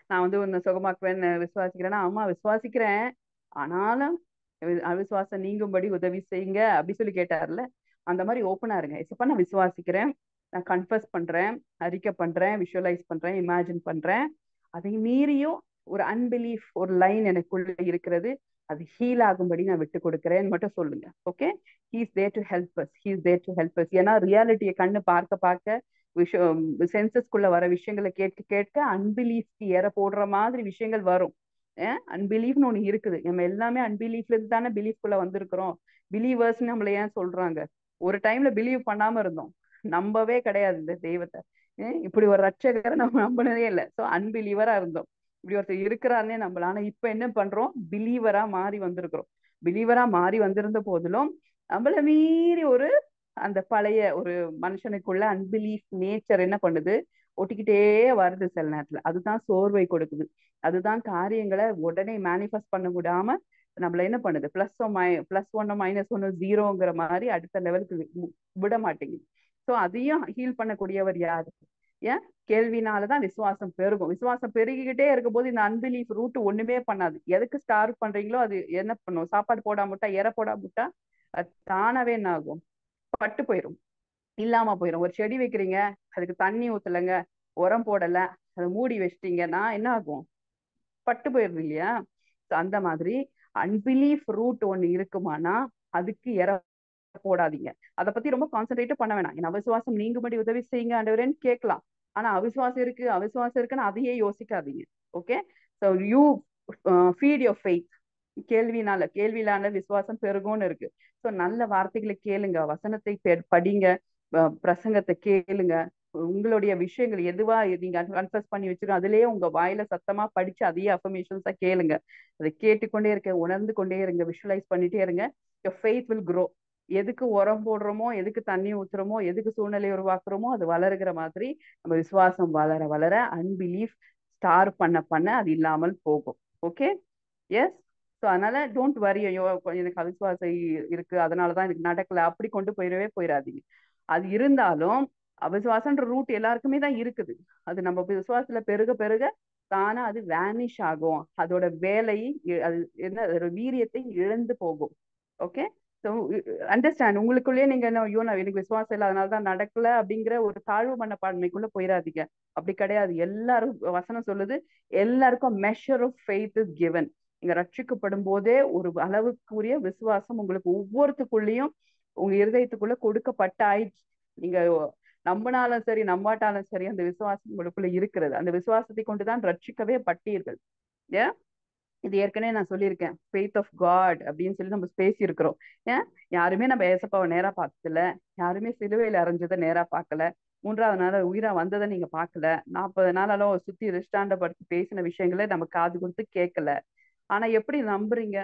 நான் வந்து உன்னை சுகமாக்குவேன் விசுவாசிக்கிறேன்னா ஆமா விசுவாசிக்கிறேன் ஆனாலும் வி- அவிசுவாசம் நீங்கும்படி உதவி செய்யுங்க அப்படி சொல்லி கேட்டார்ல அந்த மாதிரி ஓப்பனா இருங்க இப்ப நான் விசுவாசிக்கிறேன் நான் கன்ஃபஸ் பண்றேன் அறிக்கை பண்றேன் விஷுவலைஸ் பண்றேன் இமேஜின் பண்றேன் அதை மீறியும் ஒரு அன்பிலீஃப் ஒரு லைன் எனக்குள்ள இருக்கிறது அது ஹீல் ஆகும்படி நான் விட்டு கொடுக்குறேன்னு மட்டும் சொல்லுங்க okay he's there to help us he's there to help us ஏன்னா ரியாலிட்டியை கண்ணு பார்க்க பார்க்க விஷயம் சென்சஸ்குள்ள வர விஷயங்களை கேட்க கேட்க அன்பிலீஃப்க்கு ஏற போடுற மாதிரி விஷயங்கள் வரும் அன்பிலீஃப்னு ஒண்ணு இருக்குது நம்ம எல்லாமே அன்பிலீஃப்ல இருந்து தானே பிலீஃப்குள்ள வந்திருக்கிறோம் பிலீவர்ஸ் நம்மள ஏன் சொல்றாங்க ஒரு டைம்ல பிலீவ் பண்ணாம இருந்தோம் நம்பவே கிடையாது இந்த தெய்வத்தை ஏன் இப்படி ஒரு ரட்சகரை நம்ம நம்பினதே இல்லை ஸோ அன்பிலீவரா இருந்தோம் இப்படி ஒருத்தர் இருக்கிறாருன்னே நம்பலாம் ஆனா இப்ப என்ன பண்றோம் பிலீவரா மாறி வந்திருக்கிறோம் பிலீவரா மாறி வந்திருந்த போதிலும் நம்மள மீறி ஒரு அந்த பழைய ஒரு மனுஷனுக்குள்ள அன்பிலீஃப் நேச்சர் என்ன பண்ணுது ஒட்டிக்கிட்டே வருது சில நேரத்துல அதுதான் சோர்வை கொடுக்குது அதுதான் காரியங்களை உடனே மேனிஃபெஸ்ட் பண்ண விடாம நம்மள என்ன பண்ணுது பிளஸ் மை பிளஸ் ஒன்னு மைனஸ் ஒன்னு ஜீரோங்கிற மாதிரி அடுத்த லெவலுக்கு வி- விட மாட்டேங்குது ஸோ அதையும் ஹீல் பண்ணக்கூடியவர் யாரு ஏன் கேள்வினாலதான் விசுவாசம் பெருகும் விசுவாசம் பெருகிக்கிட்டே இருக்கும் போது இந்த அன்பிலீஃப் ரூட் ஒண்ணுமே பண்ணாது எதுக்கு ஸ்டார் பண்றீங்களோ அது என்ன பண்ணும் சாப்பாடு போடாம விட்டா இற போடாம விட்டா அது தானாவே என்ன ஆகும் பட்டு போயிடும் இல்லாம போயிடும் ஒரு செடி வைக்கிறீங்க அதுக்கு தண்ணி ஊத்தலைங்க உரம் போடல அதை மூடி வச்சிட்டீங்கன்னா என்ன ஆகும் பட்டு போயிடுது இல்லையா So, அந்த மாதிரி அன்பிலீஃப் ரூட் ஒண்ணு இருக்குமானா அதுக்கு இற போடாதீங்க அதை பத்தி ரொம்ப கான்சென்ட்ரேட் பண்ண வேணாம் என் அவிசுவாசம் நீங்கும்படி உதவி செய்யுங்க ஆண்டவரேன்னு கேட்கலாம் ஆனா அவிசுவாசம் இருக்கு அவிசுவாசம் இருக்குன்னு அதையே யோசிக்காதீங்க okay so you feed your faith கேள்வினால கேள்வியிலான விசுவாசம் பெருகும்னு இருக்கு ஸோ நல்ல வார்த்தைகளை கேளுங்க வசனத்தை பெ- படிங்க அஹ் பிரசங்கத்தை கேளுங்க உங்களுடைய விஷயங்கள் எதுவா நீங்க கன்ஃபஸ் பண்ணி வச்சிருக்கோம் அதுலயே உங்க வாயில சத்தமா படிச்சு அதையே அஃபர்மேஷன்ஸா கேளுங்க அதை கேட்டுக்கொண்டே இருக்க உணர்ந்து கொண்டே இருங்க விஷுவலைஸ் பண்ணிட்டே இருங்க your faith will grow எதுக்கு உரம் போடுறோமோ எதுக்கு தண்ணி ஊத்துறோமோ எதுக்கு சூழ்நிலை உருவாக்குறோமோ அது வளருகிற மாதிரி நம்ம விசுவாசம் வளர வளர அன்பிலீஃப் ஸ்டார் பண்ண பண்ண அது இல்லாமல் போகும் ஓகே எஸ் ஸோ அதனால டோன்ட் வரி ஐயோ கொஞ்சம் எனக்கு அவிசுவாசம் இ- இருக்கு அதனாலதான் எனக்கு நடக்கல அப்படி கொண்டு போயிடவே போயிடாதீங்க அது இருந்தாலும் அவிசுவாசன்ற ரூட் எல்லாருக்குமே தான் இருக்குது அது நம்ம விசுவாசத்துல பெருக பெருக தானா அது வேனிஷ் ஆகும் அதோட வேலை இ- அது என்ன அதோட வீரியத்தை இழந்து போகும் ஓகே ஸோ அண்டர்ஸ்டாண்ட் உங்களுக்குள்ளேயே நீங்க என்ன ஐயோ நான் எனக்கு விசுவாசம் இல்லை அதனால தான் நடக்கல அப்படிங்கிற ஒரு தாழ்வு மனப்பான்மைக்குள்ள போயிடாதீங்க அப்படி கிடையாது எல்லாரும் வசனம் சொல்லுது எல்லாருக்கும் measure of faith is given நீங்க ரட்சிக்கப்படும் போதே ஒரு அளவுக்குரிய விசுவாசம் உங்களுக்கு ஒவ்வொருத்துக்குள்ளேயும் உங்க இருதயத்துக்குள்ள கொடுக்கப்பட்ட ஆயிடுச்சு நீங்க நம்பினாலும் சரி நம்பாட்டாலும் சரி அந்த விசுவாசம் உங்களுக்குள்ள இருக்கிறது அந்த விசுவாசத்தை கொண்டுதான் ரட்சிக்கவே பட்டீர்கள் ஏன் இது ஏற்கனவே நான் சொல்லியிருக்கேன் ஃபெய்த் ஆஃப் காட் அப்படின்னு சொல்லி நம்ம பேசியிருக்கிறோம் ஏன் யாருமே நம்ம ஏசப்பாவை நேரா பார்த்ததில்ல யாருமே சிலுவையில அரைஞ்சதை நேரா பார்க்கல மூன்றாவது நாள் உயிரா வந்ததை நீங்க பார்க்கல நாற்பது நாளாலும் சுத்தி ரிஸ்டாண்ட படுத்தி பேசின விஷயங்களை நம்ம காது கொடுத்து கேட்கல ஆனா எப்படி நம்புறீங்க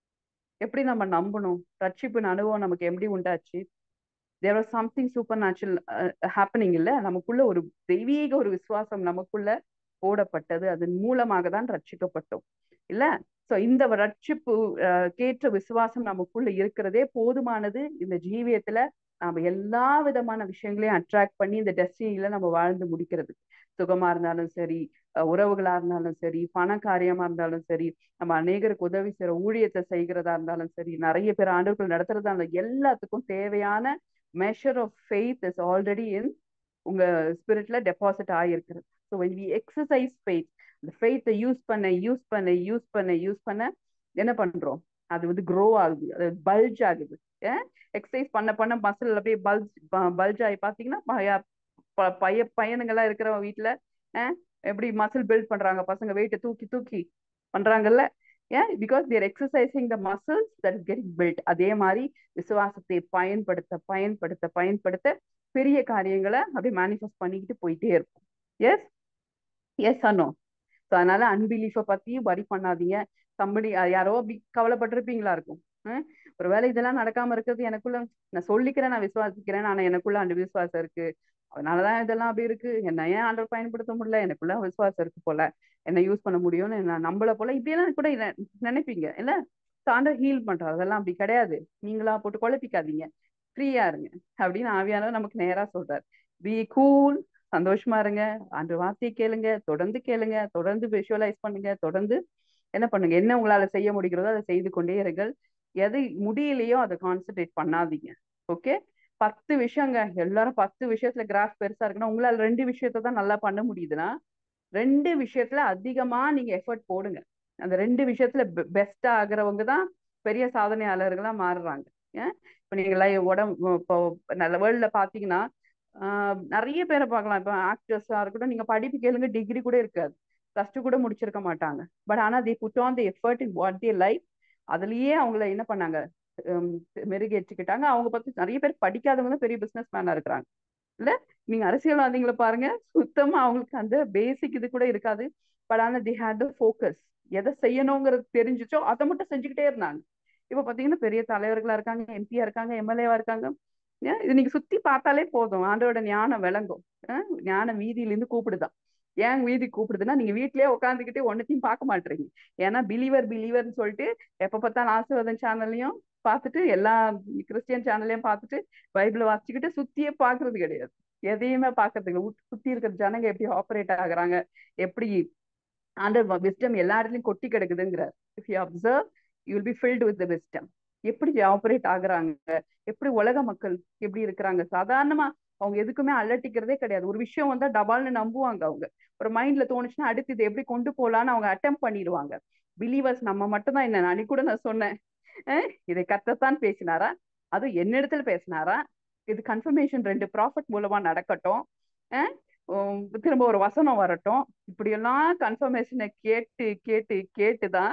எப்படி நம்ம நம்பணும் ரட்சிப்பின் அனுபவம் நமக்கு எப்படி உண்டாச்சு there are something supernatural happening இல்ல நமக்குள்ள ஒரு தெய்வீக ஒரு விசுவாசம் நமக்குள்ள போடப்பட்டது அதன் மூலமாக தான் ரட்சிக்கப்பட்டோம் இல்ல சோ இந்த ரட்சிப்பு அஹ், கேற்ற விசுவாசம் நமக்குள்ள இருக்கிறதே போதுமானது இந்த ஜீவியத்துல நாம எல்லா விதமான விஷயங்களையும் அட்ராக்ட் பண்ணி இந்த டெஸ்டினில நம்ம வாழ்ந்து முடிக்கிறது சுகமா இருந்தாலும் சரி அஹ், உறவுகளா இருந்தாலும் சரி பண காரியமா இருந்தாலும் சரி நம்ம அநேகருக்கு உதவி செய்யற ஊழியத்தை செய்கிறதா இருந்தாலும் சரி நிறைய பேர் ஆண்டுகள் நடத்துறதா இருந்தாலும் எல்லாத்துக்கும் தேவையான measure of faith is already in உங்க ஸ்பிரிட்ல டெபாசிட் ஆகிருக்கிறது so when we exercise faith இந்த ஃபெய்த்தை யூஸ் பண்ண யூஸ் பண்ண யூஸ் பண்ண யூஸ் பண்ண என்ன பண்றோம் அது வந்து க்ரோ ஆகுது அது பல்ஜ் ஆகுது எக்ஸசைஸ் பண்ண பண்ண மசில் அப்படியே பல்ஜ் பல்ஜ் ஆகி பார்த்தீங்கன்னா பய- ப- பைய பையனுங்கெல்லாம் இருக்கிற வீட்டுல அஹ், எப்படி மசில் பில்ட் பண்றாங்க பசங்க வெயிட்டை தூக்கி தூக்கி பண்றாங்கல்ல ஏன் because there exercising the muscles that is getting build அதே மாதிரி விசுவாசத்தை பயன்படுத்த பயன்படுத்த பயன்படுத்த பெரிய காரியங்களை அப்படியே மேனிஃபெஸ்ட் பண்ணிக்கிட்டு போயிட்டே இருக்கும் எஸ் எஸ் அனோ ஸோ அதனால அன்பிலீஃபை பத்தி வரி பண்ணாதீங்க கம்பெனி யாரோ அப்படி கவலைப்பட்டிருப்பீங்களா இருக்கும் அஹ் ஒருவேளை இதெல்லாம் நடக்காம இருக்கிறது எனக்குள்ள நான் சொல்லிக்கிறேன் நான் விசுவாசிக்கிறேன் ஆனா எனக்குள்ள அந்த விசுவாசம் இருக்கு அதனாலதான் இதெல்லாம் அப்படி இருக்கு என்ன ஏன் ஆண்டவர் பயன்படுத்த முடியல எனக்குள்ள விசுவாசம் இருக்கு போல என்ன யூஸ் பண்ண முடியும்னு நான் நம்பல போல இப்படியெல்லாம் கூட இத நினைப்பீங்க இல்ல ஆண்டவர் ஹீல் பண்றாரு அதெல்லாம் அப்படி கிடையாது நீங்களா போட்டு குழப்பிக்காதீங்க ஃப்ரீயா இருங்க அப்படின்னு ஆவியானவர் நமக்கு நேரா சொல்றாரு பி கூல் சந்தோஷமா இருங்க அந்த வார்த்தையை கேளுங்க தொடர்ந்து கேளுங்க தொடர்ந்து விஷுவலைஸ் பண்ணுங்க தொடர்ந்து என்ன பண்ணுங்க என்ன உங்களால செய்ய முடிகிறதோ அதை செய்து கொண்டே இருங்கள் எது முடியலையோ அதை கான்சென்ட்ரேட் பண்ணாதீங்க ஓகே பத்து விஷயங்க எல்லாரும் பத்து விஷயத்துல கிராஃப் பெருசா இருக்குன்னா உங்களால ரெண்டு விஷயத்த தான் நல்லா பண்ண முடியுதுன்னா ரெண்டு விஷயத்துல அதிகமா நீங்க எஃபர்ட் போடுங்க அந்த ரெண்டு விஷயத்துல பெஸ்டா ஆகுறவங்க தான் பெரிய சாதனையாளர்களா மாறுறாங்க ஏன் இப்போ நீங்க லை- உடம்பு இப்போ நல்ல வேர்ல்ட்ல பாத்தீங்கன்னா ஆஹ் நிறைய பேரை பார்க்கலாம் இப்போ ஆக்டர்ஸா இருக்கட்டும் நீங்க படிப்பு கேளுங்க டிகிரி கூட இருக்காது ப்ளஸ் டூ கூட முடிச்சிருக்க மாட்டாங்க பட் ஆனா the put on the effort in what the life அதுலயே அவங்கள என்ன பண்ணாங்க ஹம் மெருகேற்றிக்கிட்டாங்க அவங்க பத்தி நிறைய பேர் படிக்காதவங்க தான் பெரிய பிசினஸ் மேனா இருக்கிறாங்க இல்ல நீங்க அரசியல்வாதிகளை பாருங்க சுத்தமா அவங்களுக்கு அந்த பேசிக் இது கூட இருக்காது பட் ஆனா தி ஹேட் த ஃபோக்கஸ் எதை செய்யணுங்கிறது தெரிஞ்சுச்சோ அதை மட்டும் செஞ்சுக்கிட்டே இருந்தாங்க இப்ப பாத்தீங்கன்னா பெரிய தலைவர்களா இருக்காங்க எம்பியா இருக்காங்க எம்எல்ஏவா இருக்காங்க ஏன் இது நீங்க சுத்தி பார்த்தாலே போதும் ஆண்டோட ஞானம் விளங்கும் அஹ் ஞானம் வீதியில இருந்து கூப்பிடுதான் ஏன் வீதி கூப்பிடுதுன்னா நீங்க வீட்லயே உட்காந்துக்கிட்டு ஒன்னத்தையும் பார்க்க மாட்டீங்க ஏன்னா பிலீவர் பிலீவர்னு சொல்லிட்டு எப்ப பார்த்தாலும் ஆசீர்வாதம் சேனல்லையும் பார்த்துட்டு எல்லா கிறிஸ்டியன் சேனல்லையும் பார்த்துட்டு பைபிளை வாசிச்சுக்கிட்டு சுத்தியே பார்க்கிறது கிடையாது எதையுமே பார்க்கறது இல்லை சுத்தி இருக்கிற ஜனங்க எப்படி ஆப்ரேட் ஆகுறாங்க எப்படி ஆண்டர் விஸ்டம் எல்லா இடத்துலயும் கொட்டி கிடக்குதுங்கிறார் if you observe you will be filled with the wisdom எப்படி ஆப்ரேட் ஆகுறாங்க எப்படி உலக மக்கள் எப்படி இருக்கிறாங்க சாதாரணமா அவங்க எதுக்குமே அலட்டிக்கிறதே கிடையாது ஒரு விஷயம் வந்தா டபால்னு நம்புவாங்க அவங்க ஒரு மைண்ட்ல தோணுச்சுன்னா அடுத்து இதை எப்படி கொண்டு போலான்னு அவங்க அட்டம் பண்ணிடுவாங்க பிலீவர்ஸ் நம்ம மட்டும் தான் என்ன அன்னைக்கு கூட நான் சொன்னேன் அஹ் இதை கத்தத்தான் பேசினாரா அது என்னிடத்துல பேசினாரா இது கன்ஃபர்மேஷன் ரெண்டு ப்ராஃபிட் மூலமா நடக்கட்டும் அஹ் உம் திரும்ப ஒரு வசனம் வரட்டும் இப்படியெல்லாம் கன்ஃபர்மேஷனை கேட்டு கேட்டு கேட்டு தான்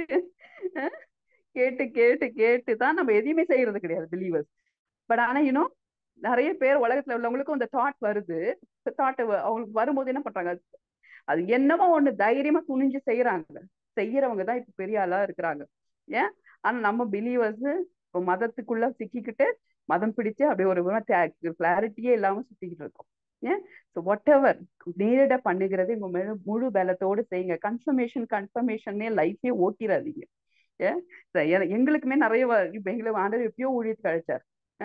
கேட்டு கேட்டு கேட்டு தான் நம்ம எதையுமே செய்யறது கிடையாது பிலீவர்ஸ் பட் ஆனா இன்னும் நிறைய பேர் உலகத்துல உள்ளவங்களுக்கும் அந்த தாட் வருது தாட் அவங்களுக்கு வரும்போது என்ன பண்றாங்க அது என்னமோ ஒண்ணு தைரியமா துணிஞ்சு செய்யறாங்க செய்யறவங்க தான் இப்ப பெரிய ஆளா இருக்கிறாங்க ஏன் ஆனா நம்ம பிலீவர்ஸ் இப்போ மதத்துக்குள்ள சிக்கிக்கிட்டு மதம் பிடிச்சு அப்படியே ஒரு கிளாரிட்டியே இல்லாம சுத்திக்கிட்டு இருக்கோம் ஏன் ஸோ வாட் எவர் நேரட பண்ணுகிறது உங்க முழு முழு பலத்தோடு செய்யுங்க கன்ஃபர்மேஷன் கன்ஃபர்மேஷன்னே லைஃபே ஓட்டிடாதீங்க ஏன் எங்களுக்குமே நிறைய இப்ப எங்களுக்கு ஆண்டவர் எப்பயோ ஊழியத்து கழிச்சார்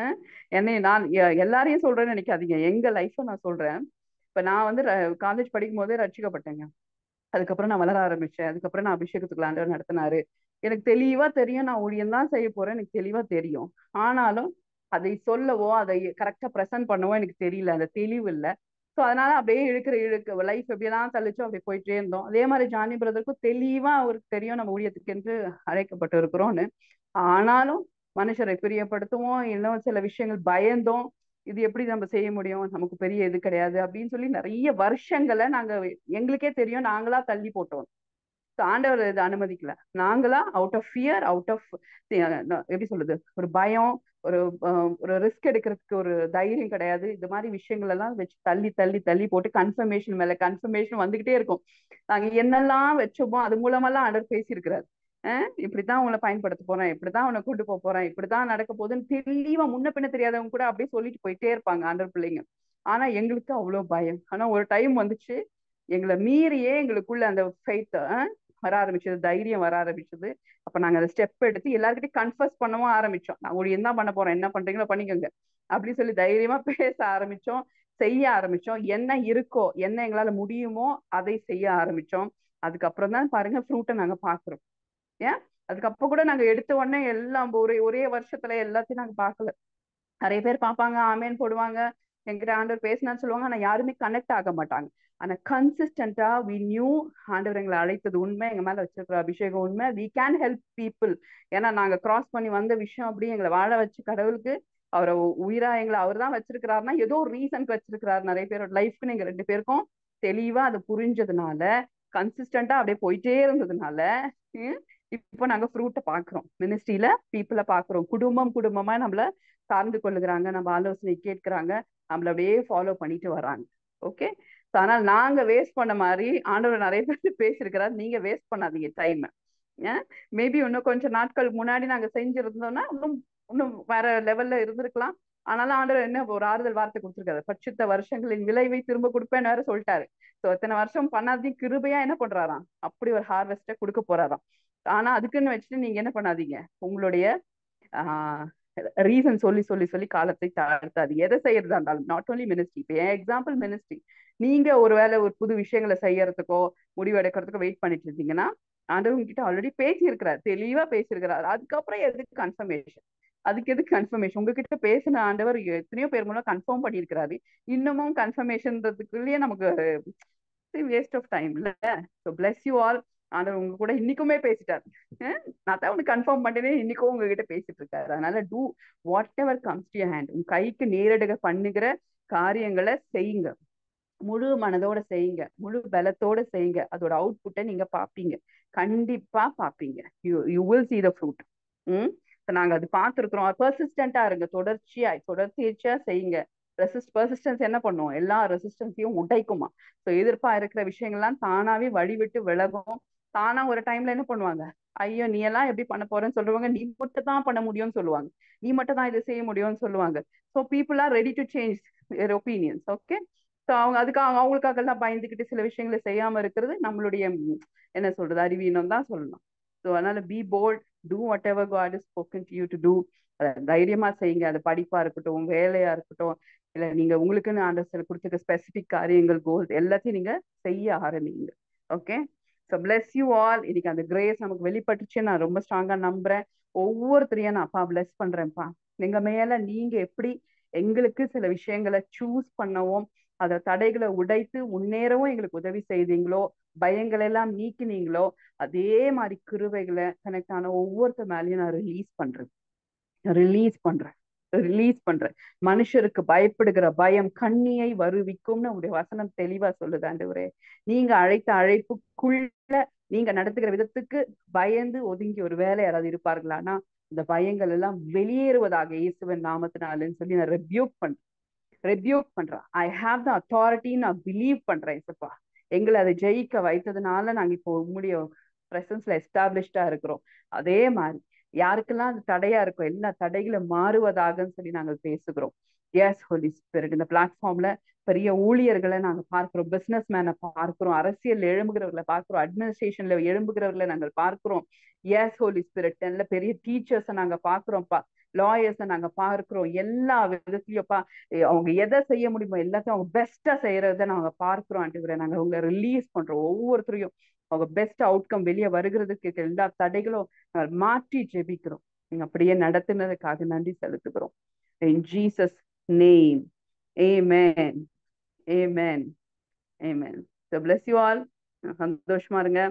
என்னை நான் எல்லாரையும் சொல்றேன்னு நினைக்காதீங்க எங்க லைஃப்பை நான் சொல்றேன் இப்ப நான் வந்து காலேஜ் படிக்கும் போதே ரட்சிக்கப்பட்டேங்க அதுக்கப்புறம் நான் வளர ஆரம்பிச்சேன் அதுக்கப்புறம் நான் அபிஷேகத்துக்கு ஆண்டவர் நடத்தினாரு எனக்கு தெளிவா தெரியும் நான் ஊழியம் தான் செய்ய போறேன் எனக்கு தெளிவா தெரியும் ஆனாலும் அதை சொல்லவோ அதை கரெக்டா ப்ரெசென்ட் பண்ணவோ எனக்கு தெரியல அந்த தெளிவு இல்லை ஸோ அதனால அப்படியே இழுக்கிற இழுக்க லைஃப் எப்படியெல்லாம் தள்ளிச்சோ அப்படி போயிட்டே இருந்தோம் அதே மாதிரி ஜானி பிரதருக்கும் தெளிவா அவருக்கு தெரியும் நம்ம ஊழியத்துக்கு என்று அழைக்கப்பட்டு இருக்கிறோம்னு ஆனாலும் மனுஷரை பிரியப்படுத்துவோம் இன்னும் சில விஷயங்கள் பயந்தோம் இது எப்படி நம்ம செய்ய முடியும் நமக்கு பெரிய இது கிடையாது அப்படின்னு சொல்லி நிறைய வருஷங்களை நாங்க எங்களுக்கே தெரியும் நாங்களா தள்ளி போட்டோம் ஆண்டவர் இது அனுமதிக்கல நாங்களா out of fear out of எப்படி சொல்றது ஒரு பயம் ஒரு ஒரு ரிஸ்க் எடுக்கிறதுக்கு ஒரு தைரியம் கிடையாது இந்த மாதிரி விஷயங்கள் எல்லாம் வச்சு தள்ளி தள்ளி தள்ளி போட்டு கன்ஃபர்மேஷன் மேல கன்ஃபர்மேஷன் வந்துகிட்டே இருக்கும் நாங்க என்னெல்லாம் வச்சோமோ அது மூலமெல்லாம் ஆண்டர் பேசியிருக்கிறாரு இப்படித்தான் உங்களை பயன்படுத்த போறேன் இப்படிதான் உன்னை கூட்டு போக போறேன் இப்படிதான் நடக்க போகுதுன்னு தெளிவா முன்ன பின்ன தெரியாதவங்க கூட அப்படியே சொல்லிட்டு போயிட்டே இருப்பாங்க ஆண்டர் பிள்ளைங்க ஆனா எங்களுக்கு அவ்வளவு பயம் ஆனா ஒரு டைம் வந்துச்சு எங்களை மீறியே எங்களுக்குள்ள அந்த ஃபைத்த வர ஆரம்பிச்சது தைரியம் வர ஆரம்பிச்சது அப்ப நாங்க அந்த ஸ்டெப் எடுத்து எல்லாருக்கிட்டையும் கன்ஃபர்ஸ் பண்ணவும் ஆரம்பிச்சோம் நான் ஒரு என்ன பண்ண போறோம் என்ன பண்றீங்களோ பண்ணிக்கோங்க அப்படின்னு சொல்லி தைரியமா பேச ஆரம்பிச்சோம் செய்ய ஆரம்பிச்சோம் என்ன இருக்கோ என்ன எங்களால முடியுமோ அதை செய்ய ஆரம்பிச்சோம் அதுக்கப்புறம் தான் பாருங்க ஃப்ரூட்டை நாங்க பாக்குறோம் ஏன் அதுக்கப்புறம் கூட நாங்க எடுத்த உடனே எல்லாம் ஒரே ஒரே வருஷத்துல எல்லாத்தையும் நாங்க பார்க்கல நிறைய பேர் பார்ப்பாங்க ஆமேன்னு போடுவாங்க என்கிட்ட ஆண்டவர் பேசினான்னு சொல்லுவாங்க ஆனா யாருமே கனெக்ட் ஆக மாட்டாங்க ஆனா கன்சிஸ்டண்டா வி நியூ ஆண்டவர் எங்களை அழைத்தது உண்மை எங்க மேல வச்சிருக்கிற அபிஷேகம் உண்மை வி கேன் ஹெல்ப் பீப்புள் ஏன்னா நாங்க கிராஸ் பண்ணி வந்த விஷயம் அப்படியே எங்களை வாழ வச்சு கடவுளுக்கு அவரை உயிரா எங்களை அவர் தான் வச்சிருக்கிறாருன்னா ஏதோ ஒரு ரீசனுக்கு வச்சிருக்கிறாரு நிறைய பேரோட லைஃப்க்கு நீங்க ரெண்டு பேருக்கும் தெளிவா அது புரிஞ்சதுனால கன்சிஸ்டண்டா அப்படியே போயிட்டே இருந்ததுனால இப்போ நாங்க ஃப்ரூட்டை பாக்குறோம் மினிஸ்ட்ரியில பீப்புளை பாக்குறோம் குடும்பம் குடும்பமா நம்மள சார்ந்து கொள்ளுகிறாங்க நம்ம ஆலோசனை கேட்கிறாங்க நம்மள அப்படியே ஃபாலோ பண்ணிட்டு வராங்க ஓகே ஆனால் நாங்க வேஸ்ட் பண்ண மாதிரி ஆண்டவர் நிறைய பேர் பேசியிருக்கிறார் நீங்க வேஸ்ட் பண்ணாதீங்க டைம் மேபி இன்னும் கொஞ்சம் நாட்கள் முன்னாடி நாங்க செஞ்சிருந்தோம்னா இன்னும் இன்னும் வேற லெவல்ல இருந்திருக்கலாம் ஆனாலும் ஆண்டவர் என்ன ஒரு ஆறுதல் வார்த்தை கொடுத்துருக்காரு பட்சித்த வருஷங்களின் விளைவை திரும்ப கொடுப்பேன்னு வேற சொல்லிட்டாரு ஸோ இத்தனை வருஷம் பண்ணாதையும் கிருபையா என்ன பண்றாராம் அப்படி ஒரு ஹார்வெஸ்ட கொடுக்க போறாராம் ஆனா அதுக்குன்னு வச்சுட்டு நீங்க என்ன பண்ணாதீங்க உங்களுடைய ஆஹ் ரீசன் சொல்லி சொல்லி சொல்லி காலத்தை தாழ்த்தாது எதை செய்யறதா இருந்தாலும் நாட் ஓன்லி மினிஸ்ட்ரி இப்போ என் எக்ஸாம்பிள் மினிஸ்ட்ரி நீங்க ஒருவேளை ஒரு புது விஷயங்களை செய்யறதுக்கோ முடிவெடுக்கிறதுக்கோ வெயிட் பண்ணிட்டு இருந்தீங்கன்னா ஆண்டவங்க கிட்ட ஆல்ரெடி பேசியிருக்கிறார் தெளிவா பேசியிருக்கிறார் அதுக்கப்புறம் எதுக்கு கன்ஃபர்மேஷன் அதுக்கு எதுக்கு கன்ஃபர்மேஷன் உங்ககிட்ட பேசின ஆண்டவர் எத்தனையோ பேர் மூலம் கன்ஃபார்ம் பண்ணியிருக்கிறாரு இன்னமும் கன்ஃபர்மேஷன்றதுக்குள்ளேயே நமக்கு வேஸ்ட் ஆஃப் டைம் இல்ல ஸோ பிளஸ் யூ ஆல் ஆண்டவர் உங்க கூட இன்னைக்குமே பேசிட்டார் நான் தான் உனக்கு கன்ஃபார்ம் பண்ணேனே இன்னைக்கும் உங்ககிட்ட பேசிட்டு இருக்காரு அதனால do whatever comes to hand உங்க கைக்கு நேரடிக பண்ணுகிற காரியங்களை செய்யுங்க முழு மனதோட செய்யுங்க முழு பலத்தோட செய்யுங்க அதோட அவுட்புட்டை நீங்க பாப்பீங்க கண்டிப்பா பாப்பீங்க you you will see the fruit hmm நாங்க அது பார்த்துருக்குறோம் பர்சிஸ்டண்டா இருங்க தொடர்ச்சியா தொடர்ச்சியா செய்யுங்க ரெசிஸ்ட் பர்சிஸ்டன்ஸ் என்ன பண்ணுவோம் எல்லா ரெசிஸ்டன்ஸையும் உடைக்குமா ஸோ எதிர்ப்பா இருக்கிற விஷயங்கள்லாம் தானாவே வழிவிட்டு விலகும் தானா ஒரு டைம்ல என்ன பண்ணுவாங்க ஐயோ நீ எல்லாம் எப்படி பண்ண போறேன்னு சொல்லுவாங்க நீ மட்டும் தான் பண்ண முடியும்னு சொல்லுவாங்க நீ மட்டும் தான் இதை செய்ய முடியும்னு சொல்லுவாங்க so people are ready to change their opinions okay so அவங்க அதுக்காக அவங்களுக்காக எல்லாம் பயந்துக்கிட்டு சில விஷயங்களை செய்யாம இருக்கிறது நம்மளுடைய என்ன சொல்றது அறிவீனம் தான் சொல்லணும் ஸோ அதனால be bold do whatever God is spoken to you to do தைரியமா செய்யுங்க அது படிப்பா இருக்கட்டும் வேலையா இருக்கட்டும் இல்ல நீங்க உங்களுக்குன்னு ஆண்டர் கொடுத்துருக்க ஸ்பெசிபிக் காரியங்கள் கோல்ஸ் எல்லாத்தையும் நீங்க செய்ய ஆரம்பிங்க okay so bless you all இன்னைக்கு அந்த கிரேஸ் நமக்கு வெளிப்பட்டுச்சு நான் ரொம்ப ஸ்ட்ராங்கா நம்புறேன் ஒவ்வொருத்தரையும் நான் அப்பா பிளஸ் பண்றேன்ப்பா எங்க மேல நீங்க எப்படி எங்களுக்கு சில விஷயங்களை சூஸ் பண்ணவும் அத தடைகளை உடைத்து முன்னேறவும் எங்களுக்கு உதவி செய்தீங்களோ பயங்கள் எல்லாம் நீக்கினீங்களோ அதே மாதிரி கிருவைகளை கனெக்ட் ஆன ஒவ்வொருத்தர் மேலேயும் நான் ரிலீஸ் பண்றேன் ரிலீஸ் பண்றேன் ரிலீஸ் பண்றேன் மனுஷருக்கு பயப்படுகிற பயம் கண்ணியை வருவிக்கும்னு உங்களுடைய வசனம் தெளிவா சொல்லுது ஆண்டவரே நீங்க அழைத்த அழைப்புக்குள்ள நீங்க நடத்துகிற விதத்துக்கு பயந்து ஒதுங்கி ஒரு வேலை யாராவது இருப்பார்களானா இந்த பயங்கள் எல்லாம் வெளியேறுவதாக இயேசுவன் நாமத்தினாலன்னு சொல்லி நான் ரெபியூக் பண்றேன் ரெபியூக் பண்றேன் ஐ ஹாவ் த அத்தாரிட்டி நான் பிலீவ் பண்றேன் இசப்பா எங்களை அதை ஜெயிக்க வைத்ததுனால நாங்க இப்போ உங்களுடைய பிரசன்ஸ்ல எஸ்டாப்ளிஷ்டா இருக்கிறோம் அதே மாதிரி யாருக்கெல்லாம் அது தடையா இருக்கோ எல்லா தடைகளும் மாறுவதாகன்னு சொல்லி நாங்கள் பேசுகிறோம் எஸ் ஹோலி ஸ்பிரிட் இந்த பிளாட்ஃபார்ம்ல பெரிய ஊழியர்களை நாங்க பார்க்கிறோம் பிசினஸ் மேனை பார்க்கிறோம் அரசியல் எழும்புகிறவர்களை பார்க்கிறோம் அட்மினிஸ்ட்ரேஷன்ல எழும்புகிறவர்களை நாங்கள் பார்க்கிறோம் எஸ் ஹோலி ஸ்பிரிட் நல்ல பெரிய டீச்சர்ஸை நாங்க பார்க்கிறோம்ப்பா லாயர்ஸை நாங்க பார்க்கிறோம் எல்லா விதத்துலயும்ப்பா அவங்க எதை செய்ய முடியுமோ எல்லாத்தையும் அவங்க பெஸ்டா செய்யறத நாங்க பார்க்கிறோம் ஆண்டு நாங்க அவங்களை ரிலீஸ் பண்றோம் ஒவ்வொருத்தரையும் அவங்க பெஸ்ட் அவுட்கம் வெளியே வருகிறதுக்கு எல்லா தடைகளும் மாற்றி ஜெபிக்கிறோம் நீங்க அப்படியே நடத்தினதுக்காக நன்றி செலுத்துகிறோம் இன் ஜீசஸ் நேம் ஏமேன் ஏமேன் ஏமேன் ஸோ பிளஸ் யூ ஆல் சந்தோஷமா இருங்க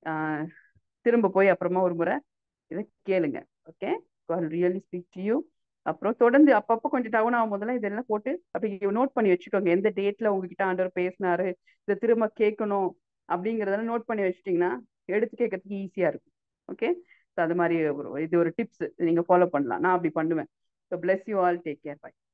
திரும்ப போய் அப்புறமா ஒரு முறை இதை கேளுங்க okay God really speak to you அப்புறம் தொடர்ந்து அப்பப்போ கொஞ்சம் டவுன் ஆகும் போதெல்லாம் இதெல்லாம் போட்டு அப்படி நோட் பண்ணி வச்சுக்கோங்க எந்த டேட்ல உங்ககிட்ட ஆண்டவர் பேசினாரு இதை திரும்ப கேட்கணும் அப்படிங்கிறதெல்லாம் நோட் பண்ணி வச்சிட்டிங்கன்னா எடுத்து கேட்கறதுக்கு ஈஸியா இருக்கும் ஓகே ஸோ அது மாதிரி இது ஒரு டிப்ஸ் நீங்க ஃபாலோ பண்ணலாம் நான் அப்படி பண்ணுவேன் so bless you all take care by